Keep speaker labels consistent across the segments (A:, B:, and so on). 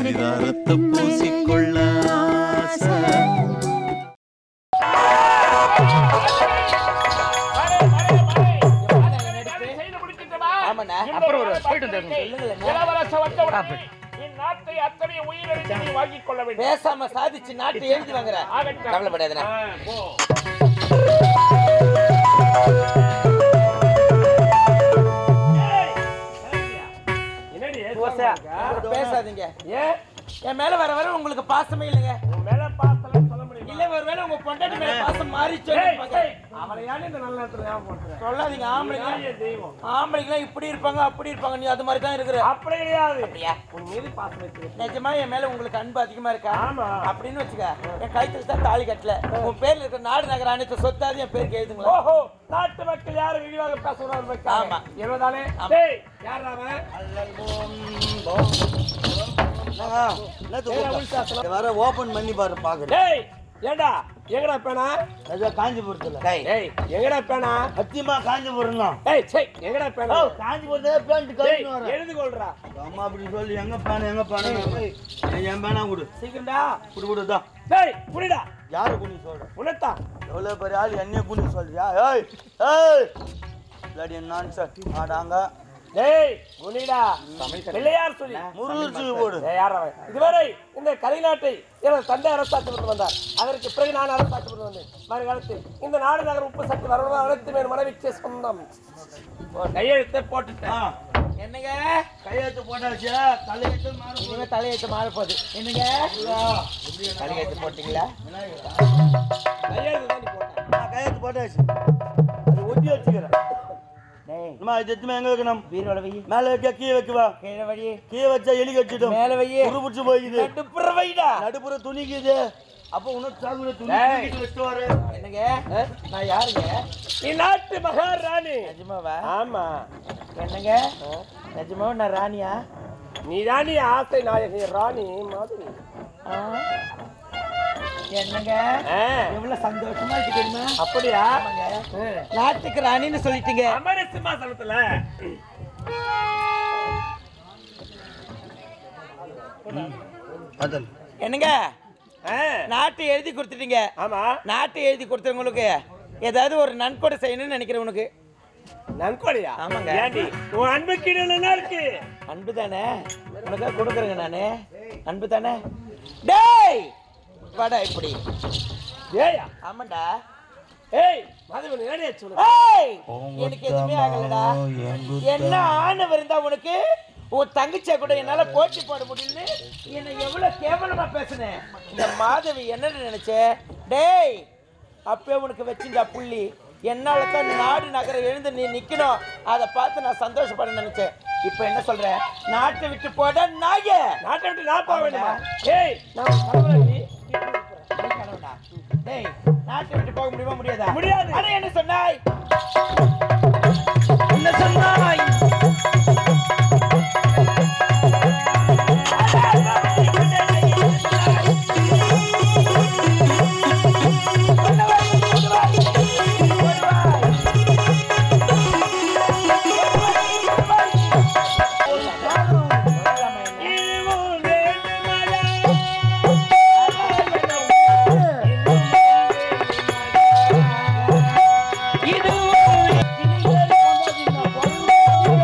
A: சிதாரத்தை பூசிக்கொள்ள ஆசை.
B: ஆமாண்ணா.
C: அப்புறம் ஒரு போயிட்டு வந்துடுங்க.
B: இந்நாட்டை அத்தனை உயிரிழந்து நீ வாங்கிக் கொள்ள வேண்டும்
C: பேசாம சாதிச்சு நாட்டை எழுதி வாங்குற
B: ஆகட்டும்.
C: கவலைப்படாதண்ணா
B: ஆ, போ. ஏய், என்னடி
C: ஓசையா,
B: ஏன்
C: பேசாதீங்க
B: ஏன்
C: என் மேல வர வர உங்களுக்கு பாசமே இல்லைங்க
B: உன் மேல பாசலாம் சொல்ல முடியுமா
C: இல்ல ஒருவேளை உங்க பொண்டாட்டி மேல பாசம் மாறிச்சு
B: ஏய், ஏய், அவளை யாரு இந்த நல்ல நேரத்துல ஞாபகம் பண்ற?
C: சொல்லாதீங்க ஆம்பளைங்க
B: யார் என் தெய்வம்
C: ஆம்பளைங்க இப்படி இருப்பாங்க அப்படி இருப்பாங்க நீ அது மாதிரி தான் இருக்கிற
B: அப்படி கிடையாது
C: அப்படியா
B: உன் மீது பாசம் வச்சிருக்கேன்
C: நிஜமா என் மேல உங்களுக்கு அன்பு அதிகமா இருக்கா
B: ஆமா.
C: அப்படின்னு வச்சுக்க என் கழுத்துல தான் தாலி கட்டல உன் பேர்ல இருக்கிற நாடு நகர அனைத்து சொத்தாது என் பேருக்கு எழுதுங்களா
B: ஓஹோ நாட்டு மக்கள் யாரும் விரிவாக பேசணும்
C: ஆமா.
B: இருபதானே
C: ஆமா.
B: டேய் யார் அவன்
D: வர ஓபன் பண்ணி பாரு பாக்குறேன்
B: டேய் ஏண்டா எங்கடா பேனா
D: காஞ்சிபுரத்துல
C: டேய்,
B: டேய் எங்கடா பேனா
D: சத்தியமா காஞ்சிபுரம் தான்
B: டேய் சே எங்கடா பேனா
D: காஞ்சிபுரத்துல பேண்ட்
B: டேய்
D: கழிச்சு வரேன்
B: எழுதி கொள்றா
D: அம்மா அப்படி சொல்லி எங்க பேன எங்க பேன என் பேனா கொடு
B: சீக்கிரம்டா
D: குடு குடுதான்
B: டேய் புடிடா
D: யாரு குனி சொல்ற
B: உனத்தா
D: எவ்வளவு பெரிய ஆள் என்னைய குனி சொல்றியா ஏய் ஏய் இல்லாடி நான் சார் ஆடாங்க
B: டேய் புனிடா பிள்ளையார் சொல்லி
D: முருகல் போடு
B: டேய், யார் அவன்? இதுவரை இந்த கலைநாட்டை எனது தந்தை அரசாட்சி கொண்டு வந்தார் அதற்கு பிறகு நான் அரசாட்சி கொண்டு வந்தேன் மறுகாலத்தில் இந்த நாடு நகர் உப்பு சக்தி வரணும் அனைத்து மேல் மனைவிக்கு சொந்தம் கையெழுத்தை போட்டுட்டேன்
C: என்னங்க
D: கையெழுத்து போட்டாச்சு தலையெழுத்து மாறும்
C: இனிமே தலையெழுத்து மாற போகுது என்னங்க தலையெழுத்து போட்டீங்களா
B: கையெழுத்து தான் நீ போட்ட
D: நான் கையெழுத்து போட்டாச்சு அது ஒட்டி வச்சுக்கிறேன்
C: டேய்
D: அம்மா இது எத்துமே எங்க வைக்கணும்
C: வீரோட வை
D: மேல வைக்க கீழே வைக்கவா
C: கீழே வழி
D: கீழே வச்சா எலி கட்டிடும்
C: மேல வை
D: துரு பிடிச்சு போய்க்குது
C: நடுப்புற வைடா
D: நடுப்புற துணிக்குது அப்ப உனக்கு சாகுல துணி
B: டேய்.
D: தூக்கிட்டு வச்சுட்டு வர
C: என்னங்க நான் யாருங்க
B: நீ நாட்டு மகாராணி
C: நிஜமாவா
B: ஆமா
C: என்னங்க நிஜமாவா நான் ராணியா
B: நீ ராணி ஆசை நாயகி ராணி மாதிரி
C: ஆ? என்னங்க
B: ஆ,
C: எவ்வளவு சந்தோஷமா இருக்கு தெரியுமா
B: அப்படியா
C: ஆமாங்க.
B: ஆ.
C: நாட்டுக்கு ராணின்னு சொல்லிட்டீங்க
B: அமர சிம்மாசனத்துல
D: அதன்
C: என்னங்க
B: ஆ,
C: நாட்டு எழுதி கொடுத்துட்டீங்க
B: ஆமா
C: நாட்டு எழுதி கொடுத்தவங்களுக்கு ஏதாவது ஒரு நன்கொடை செய்யணும்னு நினைக்கிறேன் உனக்கு
B: நன்கொடையா
C: ஆமாங்க.
B: ஏண்டி உன் அன்பு கீழே என்ன இருக்கு
C: அன்பு தானே உனக்காக கொடுக்குறேங்க நானு அன்பு தானே டேய் வாடா இப்படி
B: ஏயா
C: ஆமாண்டா
B: ஏய் மதுவன் ஏடியா சொல்லு
C: ஏய் எனக்கு எதுவுமே ஆகலடா என்ன ஆணவம் இருந்தா உனக்கு உன் தங்கச்சியா கூட என்னால போட்டி போட முடியலன்னு என்ன எவ்வளவு கேவலமா பேசுனேன் இந்த மாதவி என்னன்னு நினைச்ச டேய் அப்பவே உனக்கு வச்சிருந்தா புள்ளி என்னால தான் நாடு நகரம் எழுந்து நீ நிக்கணும் அதை பார்த்து நான் சந்தோஷப்பட நினைச்சேன் இப்போ என்ன சொல்ற நாட்டை விட்டு போட நாய
B: நாட்டை விட்டு நான் போக வேண்டுமா ஏய் நான் உன் கணவனா நீ?
C: நீ கனவுடா. டேய் நாட்டை விட்டு போக முடியுமா முடியாதா
B: முடியாது.
C: அட என்ன சொன்னாய் என்ன சொன்னாய்
B: இதுவும் வேண்டுமடா.
C: இது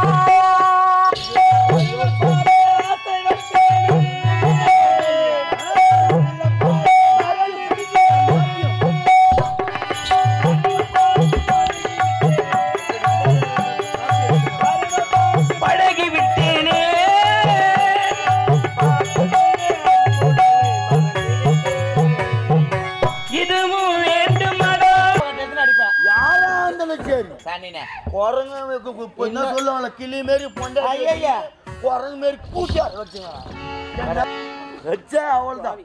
C: பழகி விட்டேனே இதுவும் வேண்டுமடா அடிப்பேன்
D: யாரா இருந்தாலும் சரி
C: சாணினே
D: குரங்கு கு- கு- கு- என்ன சொல்லுவாங்கல்ல கிளி மாரி பொண்டை
C: ஐயையா.
D: குரங்கு மாரி கூச்சா வச்சுங்க வச்சா அவள்தான்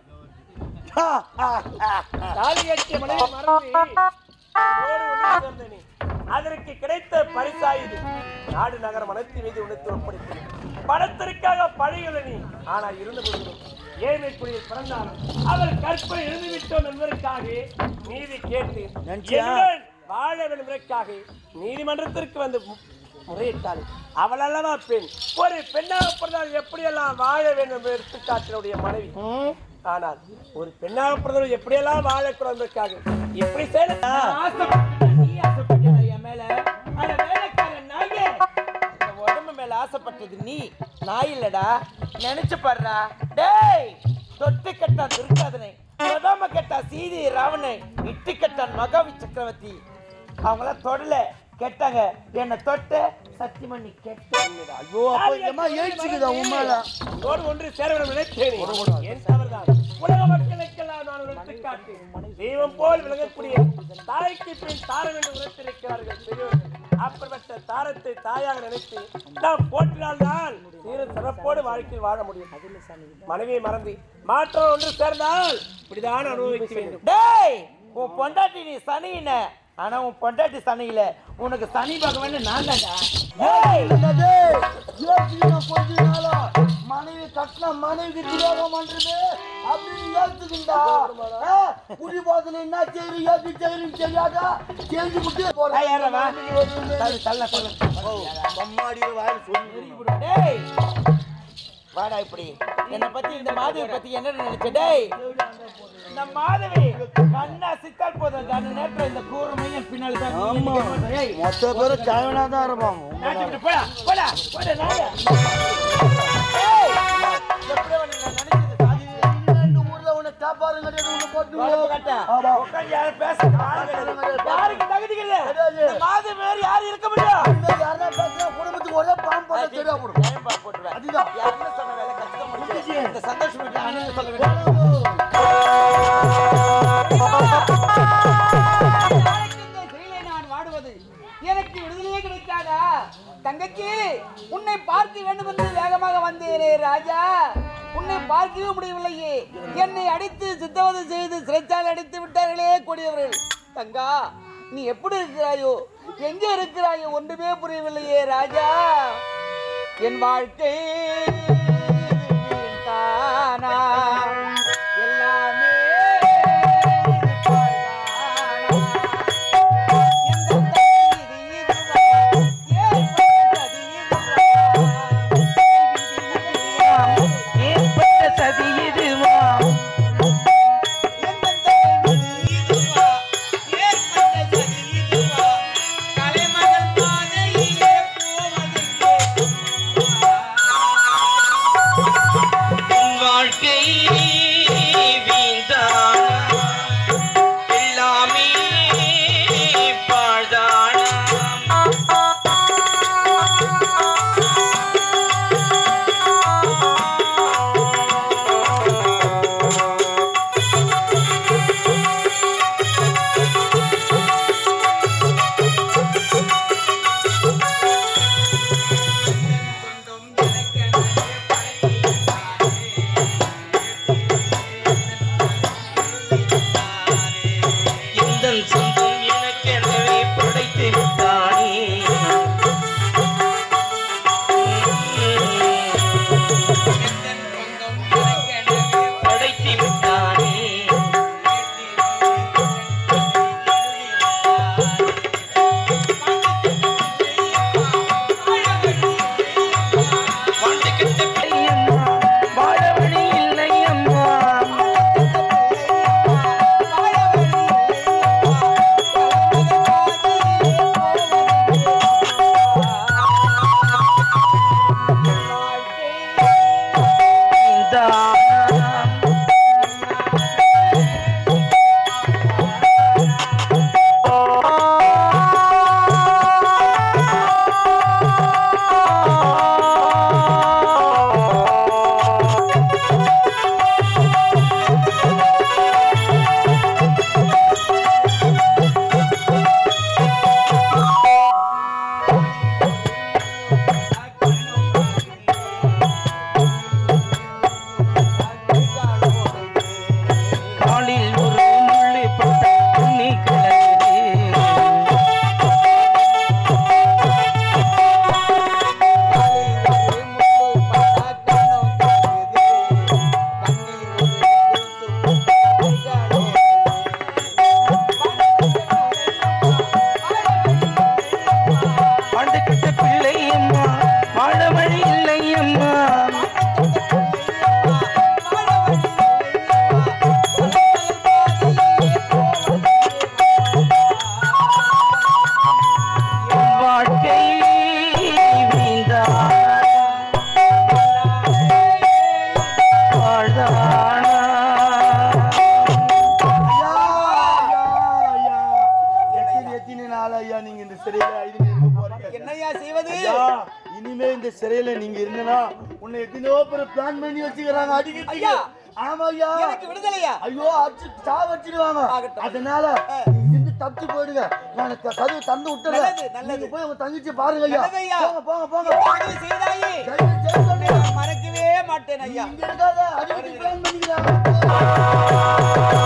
B: தாலி கட்டிய மனைவி மறந்து ஓடி ஒன்று சேர்ந்த நீ. அதற்கு கிடைத்த பரிசா இது நாடு நகரம் அனைத்து மீது உணர்த்து ஒப்படைத்தது பணத்திற்காக பழிகளை நீ ஆனா இருந்த பொழுதும் ஏழ்மைக்குடியில் பிறந்தாலும் அவள் கற்பை எழுதி விட்டோம் என்பதற்காக நீதி கேட்டு
D: நினைச்சியா?
B: என்னுடன் வாழ வேண்டும் என்பதற்காக நீதிமன்றத்திற்கு வந்து மு- முறையிட்டாள் அவள் அல்லவா பெண் ஒரு பெண்ணாக பிறந்தால் எப்படியெல்லாம் வாழ வேண்டும் என்பது எடுத்துக்காட்டினுடைய மனைவி ஆனால் ஒரு பெண்ணாக பிறந்தவர் எப்படியெல்லாம் வாழக்கூடாது என்பதற்காக எப்படி செய்ய
C: ஆசைப்பட்ட நீ ஆசைப்பட்ட என் மேல அட வேலைக்காரன் நாயே இந்த உடம்பு மேல ஆசைப்பட்டது நீ நாய் இல்லடா நினைச்சு பாருடா டேய் தொட்டு கட்டான் துர்காதனை பிரதம கட்டா சீதி ராவணை இட்டு கட்டான் மகாவி சக்கரவர்த்தி அவங்களாம் தொடல கெட்டாங்க என்ன தொட்ட சத்தியமணி கெட்ட
D: ஐயோ அப்போ ஏமா ஏழ்ச்சிக்குதா உண்மையில
B: தோடு ஒன்று சேர வேண்டும் நினைத்தேனே என் தவறுதான் உலக மக்களுக்கெல்லாம் நான் ஒரு எடுத்துக்காட்டு தெய்வம் போல் விளங்கக்கூடிய தாய்க்கு பின் தாரம் என்று உரைத்திருக்கிறார்கள் பெரியவர்கள் அப்படிப்பட்ட தாரத்தை தாயாக நினைத்து நாம் போற்றினால்தான் சீர சிறப்போடு வாழ்க்கையில் வாழ முடியும் மனைவியை மறந்து மாற்றம் ஒன்று சேர்ந்தால் இப்படிதான் அனுபவிக்க வேண்டும்
C: டேய் உன் பொண்டாட்டி நீ சனின ஆனா உன் பொண்டாட்டி சனியில உனக்கு சனி பகவான் நான் தான்டா டேய்
D: என்னது? ஏத்துக்கின கொஞ்ச நாளா மனைவி கட்டின மனைவி துரோகம் பண்றது அப்படின்னு ஏத்துக்கிண்டா குடி போதுல என்ன செய்யுது ஏத்து செய்யுன்னு தெரியாதா செஞ்சு விட்டு
C: ஏய், யாரா வா? தள்ளு, தள்ளு, தள்ளு.
D: அம்மாடி வாயில் சொல்லி
C: டேய் வாடா இப்படி என்னை பத்தி இந்த மாதவி பத்தி என்ன நினைச்ச டேய் இந்த மாதவி கண்ணா சித்தால் போதும் கண்ணு நேற்று இந்த கூர்மையும் பின்னால தான் நீ
D: ஆமா
C: நிக்க மாட்ட. ஏய்,
D: மொத்த பேரும் தேவனா தான் இருப்பாங்க
C: நாட்டு விட்டு போடா போடா போடா நாயா. ஏய், எப்படி அவனை நான் நினைச்சது சாதிச்சது?
D: இந்த ஊர்ல உன்னை தாப்பாரு கிடையாது உன்னை போட்டு
C: உடம்பு கட்ட.
D: ஆமா.
C: உட்கார்ந்து யாரும் பேச ஆள் கிடையாது. யாருக்கு தகுதி கிடையாது?
D: கிடையாது.
C: இந்த மாதவி வேறு யாரும் இருக்க முடியும்
D: இனிமேல் யாருன்னா பேசுனா குடும்பத்துக்கு ஒரே பாம்பு போட்டா சரியா போடும்
C: டைம் பாஸ் போட்டுருவேன்.
D: அதுதான்.
C: யாருன்னு சொன்ன வேலை கஷ்டம் முடிச்சு. இந்த சந்தோஷம் வீட்டுல அண்ணன் சொல்ல வேண்டியது.
E: நாளைக்கு இந்த சிறையிலே நான் வாடுவது எனக்கு விடுதலை கிடைக்காதா தங்கச்சி உன்னை பார்க்க வேண்டும் என்று வேகமாக வந்தேனே ராஜா உன்னை பார்க்கவே முடியவில்லையே என்னை அடித்து சித்தவதை செய்து சிறைச்சாலை அடித்து விட்டார்களே கூடியவர்கள் தங்கா நீ எப்படி இருக்கிறாயோ எங்க இருக்கிறாயோ ஒன்றுமே புரியவில்லையே ராஜா என் வாழ்க்கை தானா எல்லாமே
C: ஏற்பட்ட சதி இதுவா
D: கரையில நீங்க இருந்தனா உன்னை எத்தனையோ பேர் பிளான் பண்ணி வச்சுக்கிறாங்க அடிக்கிறதுக்கு
E: ஐயா.
D: ஆமா ஐயா
E: எனக்கு விடுதலையா
D: ஐயோ அடிச்சு சாவச்சிடுவாங்க
E: ஆகட்டும்.
D: அதனால நீங்க இருந்து தப்பிச்சு போயிடுங்க நான் க- கதவு தந்து விட்டுறேன்
E: நல்லது, நல்லது.
D: நீங்க போய் உங்க தங்கச்சி பாருங்க ஐயா
E: நல்லது ஐயா.
D: போங்க போங்க போங்க
E: உதவி செய்தாயே
D: தயவு செய்து சொல்லுங்க.
E: நான் மறக்கவே மாட்டேன் ஐயா
D: இங்க இருக்காத அடிக்கடி பிளான் பண்ணிக்கிறாங்க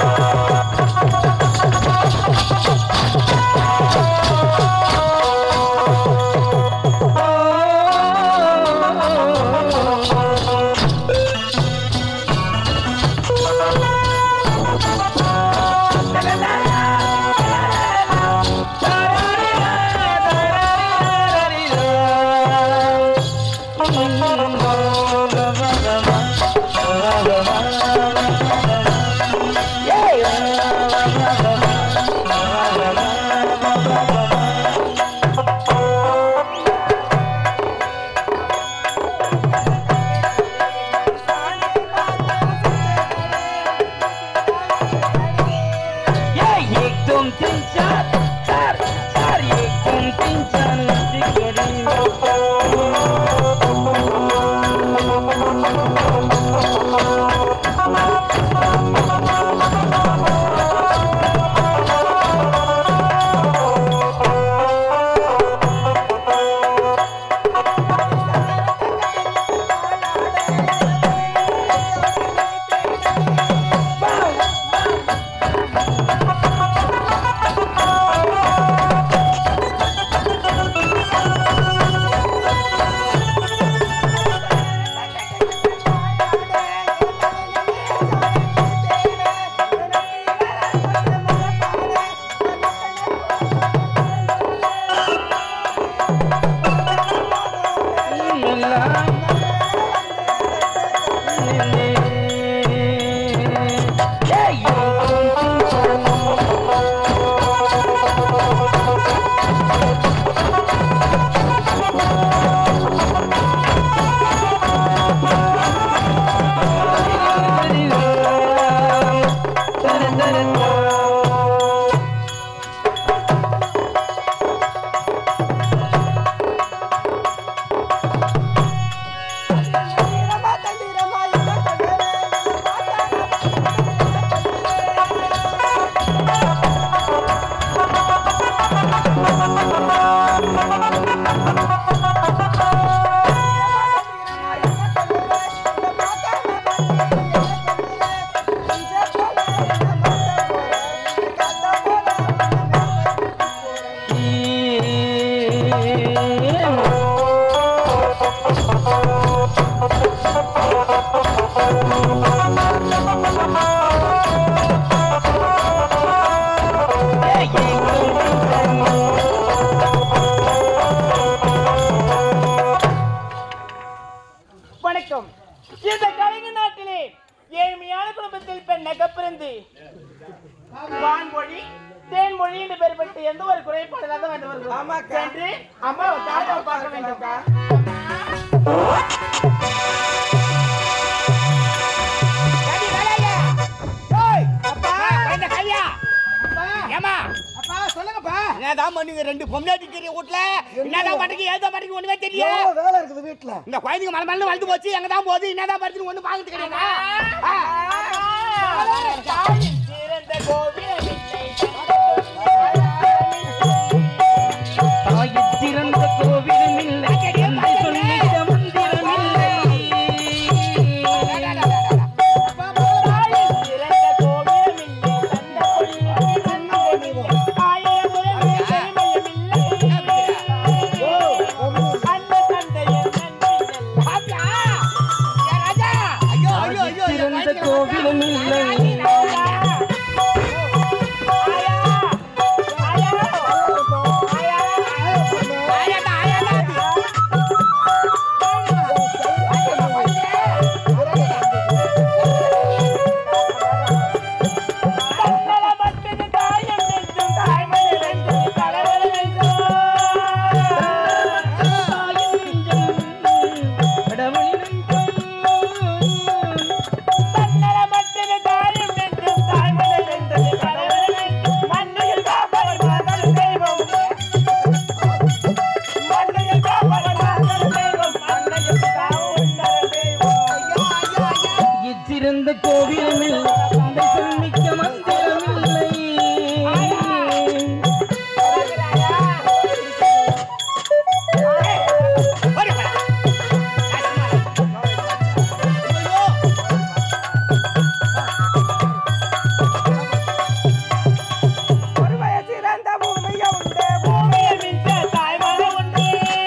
C: வணக்கம் இந்த கலைஞர் நாட்டிலே ஏழ்மையான குடும்பத்தில் பெண்ணாக பிறந்து வான்மொழி தேன்மொழி என்று பெயர் பெற்று எந்த ஒரு குறைபாடு இல்லாத வேண்டும் ஆமா சென்று அம்மாவை தாத்தாவை பார்க்க வேண்டும்க்கா
E: என்னதான் பண்ணுங்க ரெண்டு பொம்னாட்டி தெரிய வீட்டுல என்னதான் பண்ணுங்க ஏதோ பண்ணுங்க ஒண்ணுமே தெரியல
D: எவ்வளவு வேலை இருக்குது வீட்டுல
E: இந்த குழந்தைங்க மலை மலை வளர்ந்து போச்சு எங்க தான் போகுது என்னதான் படுத்துன்னு ஒண்ணு பாக்குறது கிடையாது
C: தாயின் சிறந்த கோவில்
A: சிறந்த கோவிலும் இல்லை தந்தை சொல்லிட்ட மந்திரமில்லை
C: தாயின் சிறந்த கோவிலும் இல்லை தந்த பொன்னுக்கு நன்மையும் ஆயிரம் முறை பெருமையும் இல்லை அன்பு தந்தையின் நன்றி
E: ஐயோ ஐயோ ஐயோ
A: சிறந்த கோவிலும் இல்லை சிறந்த கோவிலுமில்லை தந்தை சொல்மிக்க மந்திரமில்லை
E: ஒரு வயசு இறந்த பூமிய உண்டு பூமியை மிஞ்ச தாய்மொழி உண்டு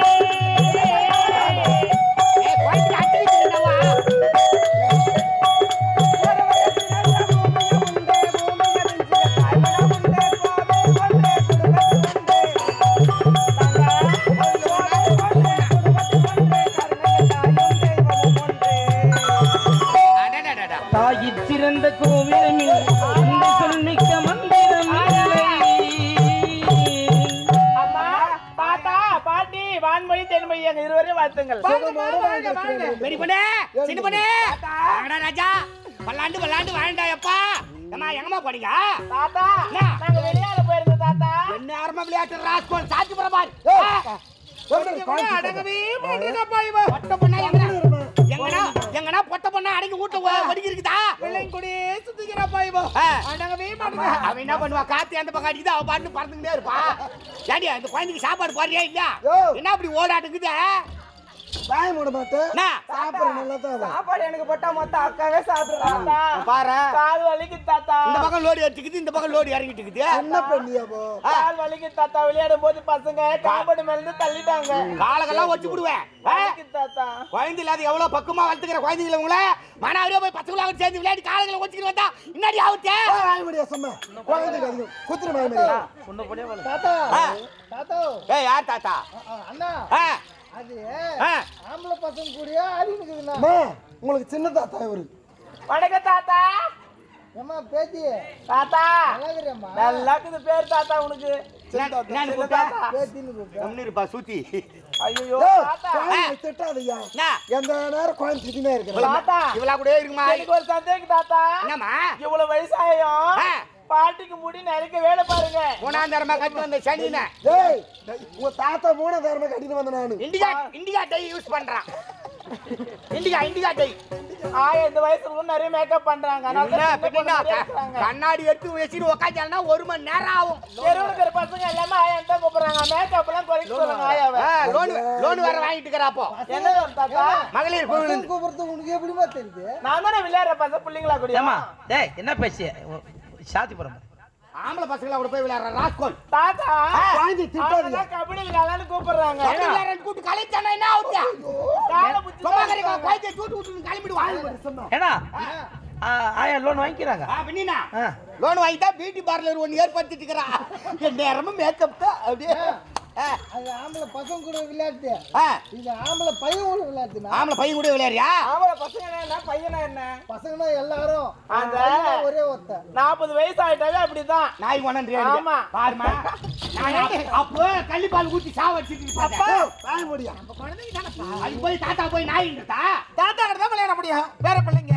E: ஒரு வயசு இறந்த பூமிய உண்டு பூமியை மிஞ்ச தாய்மொழி உண்டு கோவை கொண்டு குடும்பத்து உண்டு
A: தாயிற் சிறந்த கோவிலுமில்லை தந்தை சொல்மிக்க மந்திரமில்லை
C: அம்மா தாத்தா பாட்டி வான்மொழி தென்மொழி எங்க இருவரையும் வாழ்த்துங்கள்
F: பெரிய பொண்ணு சின்ன பொண்ணு வாங்கடா ராஜா பல்லாண்டு பல்லாண்டு வாழ்ந்தாயப்பா ஏம்மா எங்கம்மா போனீங்க
C: தாத்தா
F: என்ன?
C: நாங்க வெளியால போயிருந்தோம் தாத்தா
F: என்ன ஆரம்ப விளையாட்டு ராஸ்கோல் சாட்சி பிரபார் அடங்கவே மாட்டேங்கப்பா இவன் பொட்ட பொண்ணா எங்கடா எங்கடா எங்கடா பொட்ட பொண்ணா அடங்கி வீட்டுல ஒ- ஒதுங்கி இருக்குதா
C: பிள்ளைங்க கூட சுத்திக்கிறப்பா இவோ
F: ஆ.
C: அடங்கவே
F: ஆமா, அவன் என்ன பண்ணுவா காத்து அந்த பக்கம் அடிக்குது அவன் பாட்டு பறந்துக்கிட்டே இருப்பா ஏண்டி அந்த குழந்தைக்கு சாப்பாடு போடுறியா இல்லையா
D: யோ.
F: என்ன அப்படி ஓடாட்டுக்குது
D: வாய மூட மாட்டேன்
F: என்ன
D: சாப்பிட்ற நல்லா தான்
E: சாப்பாடு எனக்கு போட்டா மொத்தம் அக்காவே சாப்பிடுறாங்க
F: பாரு
C: கால் வலிக்கு தாத்தா
F: இந்த பக்கம் லோடு எடுத்துக்குது இந்த பக்கம் லோடு இறங்கிட்டு இருக்குது
D: என்ன பண்ணியா போ
C: கால் வலிக்கு தாத்தா விளையாடும் போது பசங்க காம்பவுண்ட் மேல இருந்து தள்ளிட்டாங்க
F: காலக்கெல்லாம் வச்சு விடுவேன் ஆ?
C: வலிக்கு தாத்தா
F: குழந்தை இல்லாத எவ்வளவு பக்குவமா வளர்த்துக்கிற குழந்தைங்களை உங்களை மனாவரியா போய் பசங்களாக சேர்ந்து விளையாடி காலங்களை வச்சுக்கிட்டு வந்தா இன்னாடி ஆகுத்தே
D: வாய முடியா சொன்ன குழந்தைக்கு அதிகம் குத்துற வாய முடியா தாத்தா
F: ஆ.
D: தாத்தா
F: ஏய் யார் தாத்தா
D: அண்ணா
F: ஆ,
D: அது
F: ஆ.
D: ஆம்பளை பசங்க கூடயே ஆடினுக்குதுண்ணா உங்களுக்கு சின்ன தாத்தா இவரு
C: வணக்கம் தாத்தா
D: ஏமா பேத்தி
C: தாத்தா
D: அழகுறியம்மா
C: நல்லா இருக்குது பேர் தாத்தா உனக்கு
F: என்ன- என்னன்னு கூப்பிட்ட?
D: பேத்தின்னு கூப்பிட்டா
F: கம்முனு இருப்பா சூத்தி
C: ஐயோ
D: ஏய்,
C: தாத்தா
D: குழந்தைய திட்டாதய்யா
F: என்ன?
D: எந்த நேரம் குழந்தை திட்டினே இருக்கிறேன்
C: தாத்தா
F: இவளா கூட இருக்குமா
C: எனக்கு ஒரு சந்தேகம் தாத்தா
F: என்னம்மா
C: இவ்வளவு வயசாயும்
F: ஆ.
C: பாட்டிக்கு முடி நிறைக்க வேலை பாருங்க
F: மூணாந்தரமா கட்டி வந்த சனின
D: ஏய் உங்க தாத்தா மூணாதாரமா கட்டிட்டு வந்த நானு
F: இண்டிகா இண்டிகா டை யூஸ் பண்றான் இண்டிகா இண்டிகா டை
C: ஆயா இந்த வயசுல கூட நிறைய மேக்கப் பண்றாங்க அதனால
F: என்ன
C: தான் சின்ன
F: பின்ன
C: பொண்ணு மாதிரியே
F: க-
C: இருக்கிறாங்க.
F: கண்ணாடி எடுத்து வச்சுட்டு உக்காந்தாங்கன்னா ஒரு மணி நேரம் ஆகும்
C: தெருவுல இருக்கிற பசங்க எல்லாமே ஆயான்னு தான் கூப்பிடுறாங்க மேக்கப் எல்லாம் குறைக்க சொல்லுங்க ஆயாவை
F: லோன் லோன் வேற வாங்கிட்டு இருக்கிறாப்போ
C: என்ன தாத்தா
F: மகளிர் குழு
D: பசங்க கூப்பிடுறது உனக்கு எப்படிமா தெரியுது
C: நான் தானே விளையாடுற பசங்க பிள்ளைங்களா கூட
A: ஏமா டேய் என்ன பேசிய சாத்தி போறோம்
F: ஆம்பளை பசங்களா கூட போய் விளையாடுற ராஸ்கோல்
C: தாத்தா
D: குழந்தை திட்டாதீங்க
C: அவங்கெல்லாம் கபடி விளையாடலாம்னு கூப்பிடுறாங்க
F: விளையாடுறேன்னு கூப்பிட்டு கலைச்சானா என்ன ஆகுது
C: காலை பிடிச்சி
F: சும்மா கிடைக்கும் குழந்தைய தூட்டு விட்டு கிளம்பிடுவாங்க
A: ஏன்னா ஆ, ஆயா லோன் வாங்கிக்கிறாங்க
F: ஆ பின்னா
A: ஆ.
F: லோன் வாங்கிட்டா பியூட்டி பார்லர் ஒன்று ஏற்படுத்திட்டு இருக்கிறா என் நேரமும் மேக்கப் தான் அப்படியே ஆ,
D: அது ஆம்பளை பசங்க கூட விளையாட்டு
F: ஆ.
D: இது ஆம்பளை பையன் கூட விளையாட்டுனா
F: ஆம்பளை பையன் கூட விளையாடுறியா
C: ஆம்பளை பசங்க என்ன பையனா என்ன
D: பசங்கன்னா எல்லாரும்
C: அந்த
D: பையனா ஒரே ஒருத்தன்
C: நாற்பது வயசு ஆயிட்டாவே அப்படிதான்
F: நாய் ஒன்றா
C: ஆமா.
F: பாருமா நான் அப்போ கள்ளிப்பால் ஊத்தி சாவ வச்சுட்டு
C: அப்பா.
D: வாய முடியா
F: அது போய் தாத்தா போய் நாய் இருந்தா
C: தாத்தா கிட்ட தான் விளையாட முடியும் வேற பிள்ளைங்க